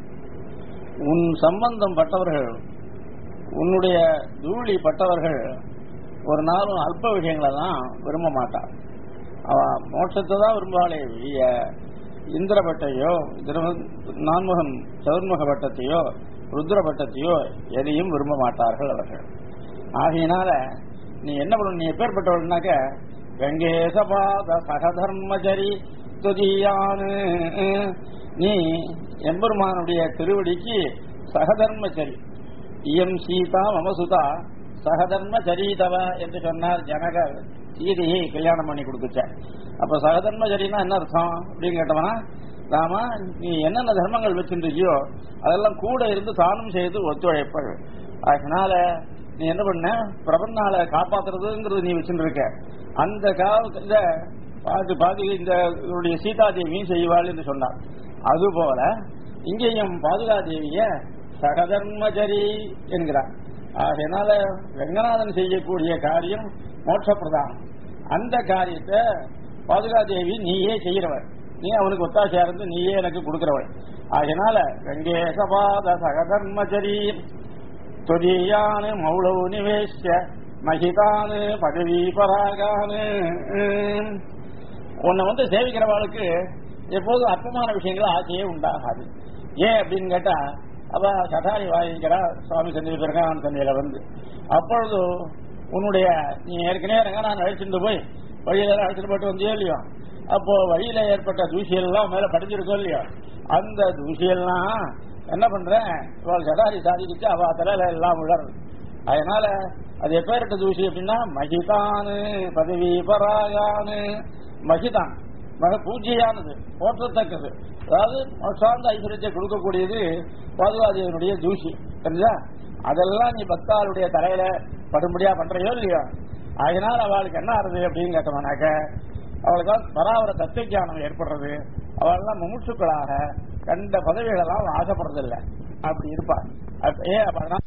உன் சம்பந்தம் பட்டவர்கள் உன்னுடைய தூளி பட்டவர்கள் ஒரு நாளும் அல்ப விஷயங்களெல்லாம் விரும்ப மாட்டார் அவ மோட்சத்தை தான் விரும்பாளே வெளிய இந்திர பட்டையோ நான்முகன் சதுர்முக பட்டத்தையோ ருத்ர பட்டத்தையோ எதையும் விரும்ப மாட்டார்கள் அவர்கள் ஆகையினால நீ என்ன பண்ண நீ எப்பேற்பட்டவள்னாக்க வெங்கேசபாத சகதர்மச்சரி துதியானு நீ எம்பெருமானுடைய திருவடிக்கு சகதர்மச்சரி இயம் சீதா மமசுதா சகதர்ம சரிதவ என்று சொன்னார் ஜனகர் சீதையை கல்யாணம் பண்ணி கொடுத்துச்சார் அப்ப சகதர்ம சரினா என்ன அர்த்தம் அப்படின்னு கேட்டவனா ராமா நீ என்னென்ன தர்மங்கள் வச்சிருந்தியோ அதெல்லாம் கூட இருந்து தானும் செய்து ஒத்துழைப்பள் அதனால நீ என்ன பண்ண பிரபன்னால காப்பாத்துறதுங்கிறது நீ வச்சுருக்க அந்த காலத்துல பாதி பாதி இந்த இவருடைய சீதாதேவியும் செய்வாள் என்று சொன்னார் அதுபோல இங்கேயும் பாதுகாதேவிய சகதர்மச்சரி என்கிறார் அதனால ரங்கநாதன் செய்யக்கூடிய காரியம் மோட்சப்பிரதானம் அந்த காரியத்தை பாதுகாதேவி நீயே செய்கிறவள் நீ அவனுக்கு ஒத்தாசையா இருந்து நீயே எனக்கு கொடுக்கிறவள் அதனால வெங்கேசபாத சகதர்மச்சரி தொதியானு மௌளவு நிவேஷ்ய மகிதானு பதவி பராகானு உன்னை வந்து சேவிக்கிறவாளுக்கு எப்போதும் அற்பமான விஷயங்கள் ஆசையே உண்டாகாது ஏன் அப்படின்னு கேட்டா அவ சதாரி வாங்கிக்கிறா சுவாமி சந்தி பிரகானந்த சந்தையில வந்து அப்பொழுது உன்னுடைய நீ ஏற்கனவே ரங்கநாதன் அழைச்சிட்டு போய் வழியில அழைச்சிட்டு போட்டு வந்தியோ இல்லையோ அப்போ வழியில ஏற்பட்ட தூசியெல்லாம் மேல படிஞ்சிருக்கோ இல்லையோ அந்த தூசியெல்லாம் என்ன பண்ற இவள் சதாரி சாதிக்கிச்சு அவ தலையில எல்லாம் விழறது அதனால அது எப்பேற்பட்ட தூசி அப்படின்னா மகிதானு பதவி பராகானு மகிதான் மிக பூஜ்யானது போற்றத்தக்கது அதாவது சார்ந்த ஐஸ்வர்யத்தை கொடுக்கக்கூடியது பாதுகாதேவனுடைய தூசி தெரிஞ்சா அதெல்லாம் நீ பக்தாளுடைய தலையில படும்படியா பண்றையோ இல்லையோ அதனால் அவளுக்கு என்ன ஆறுது அப்படின்னு கேட்டோம்னாக்க அவளுக்கு பராவர தத்துவ ஞானம் ஏற்படுறது அவள்லாம் முமுட்சுக்களாக கண்ட பதவிகளெல்லாம் அவள் ஆசைப்படுறதில்லை அப்படி இருப்பாள் அப்ப- ஏன் அப்ப அதனால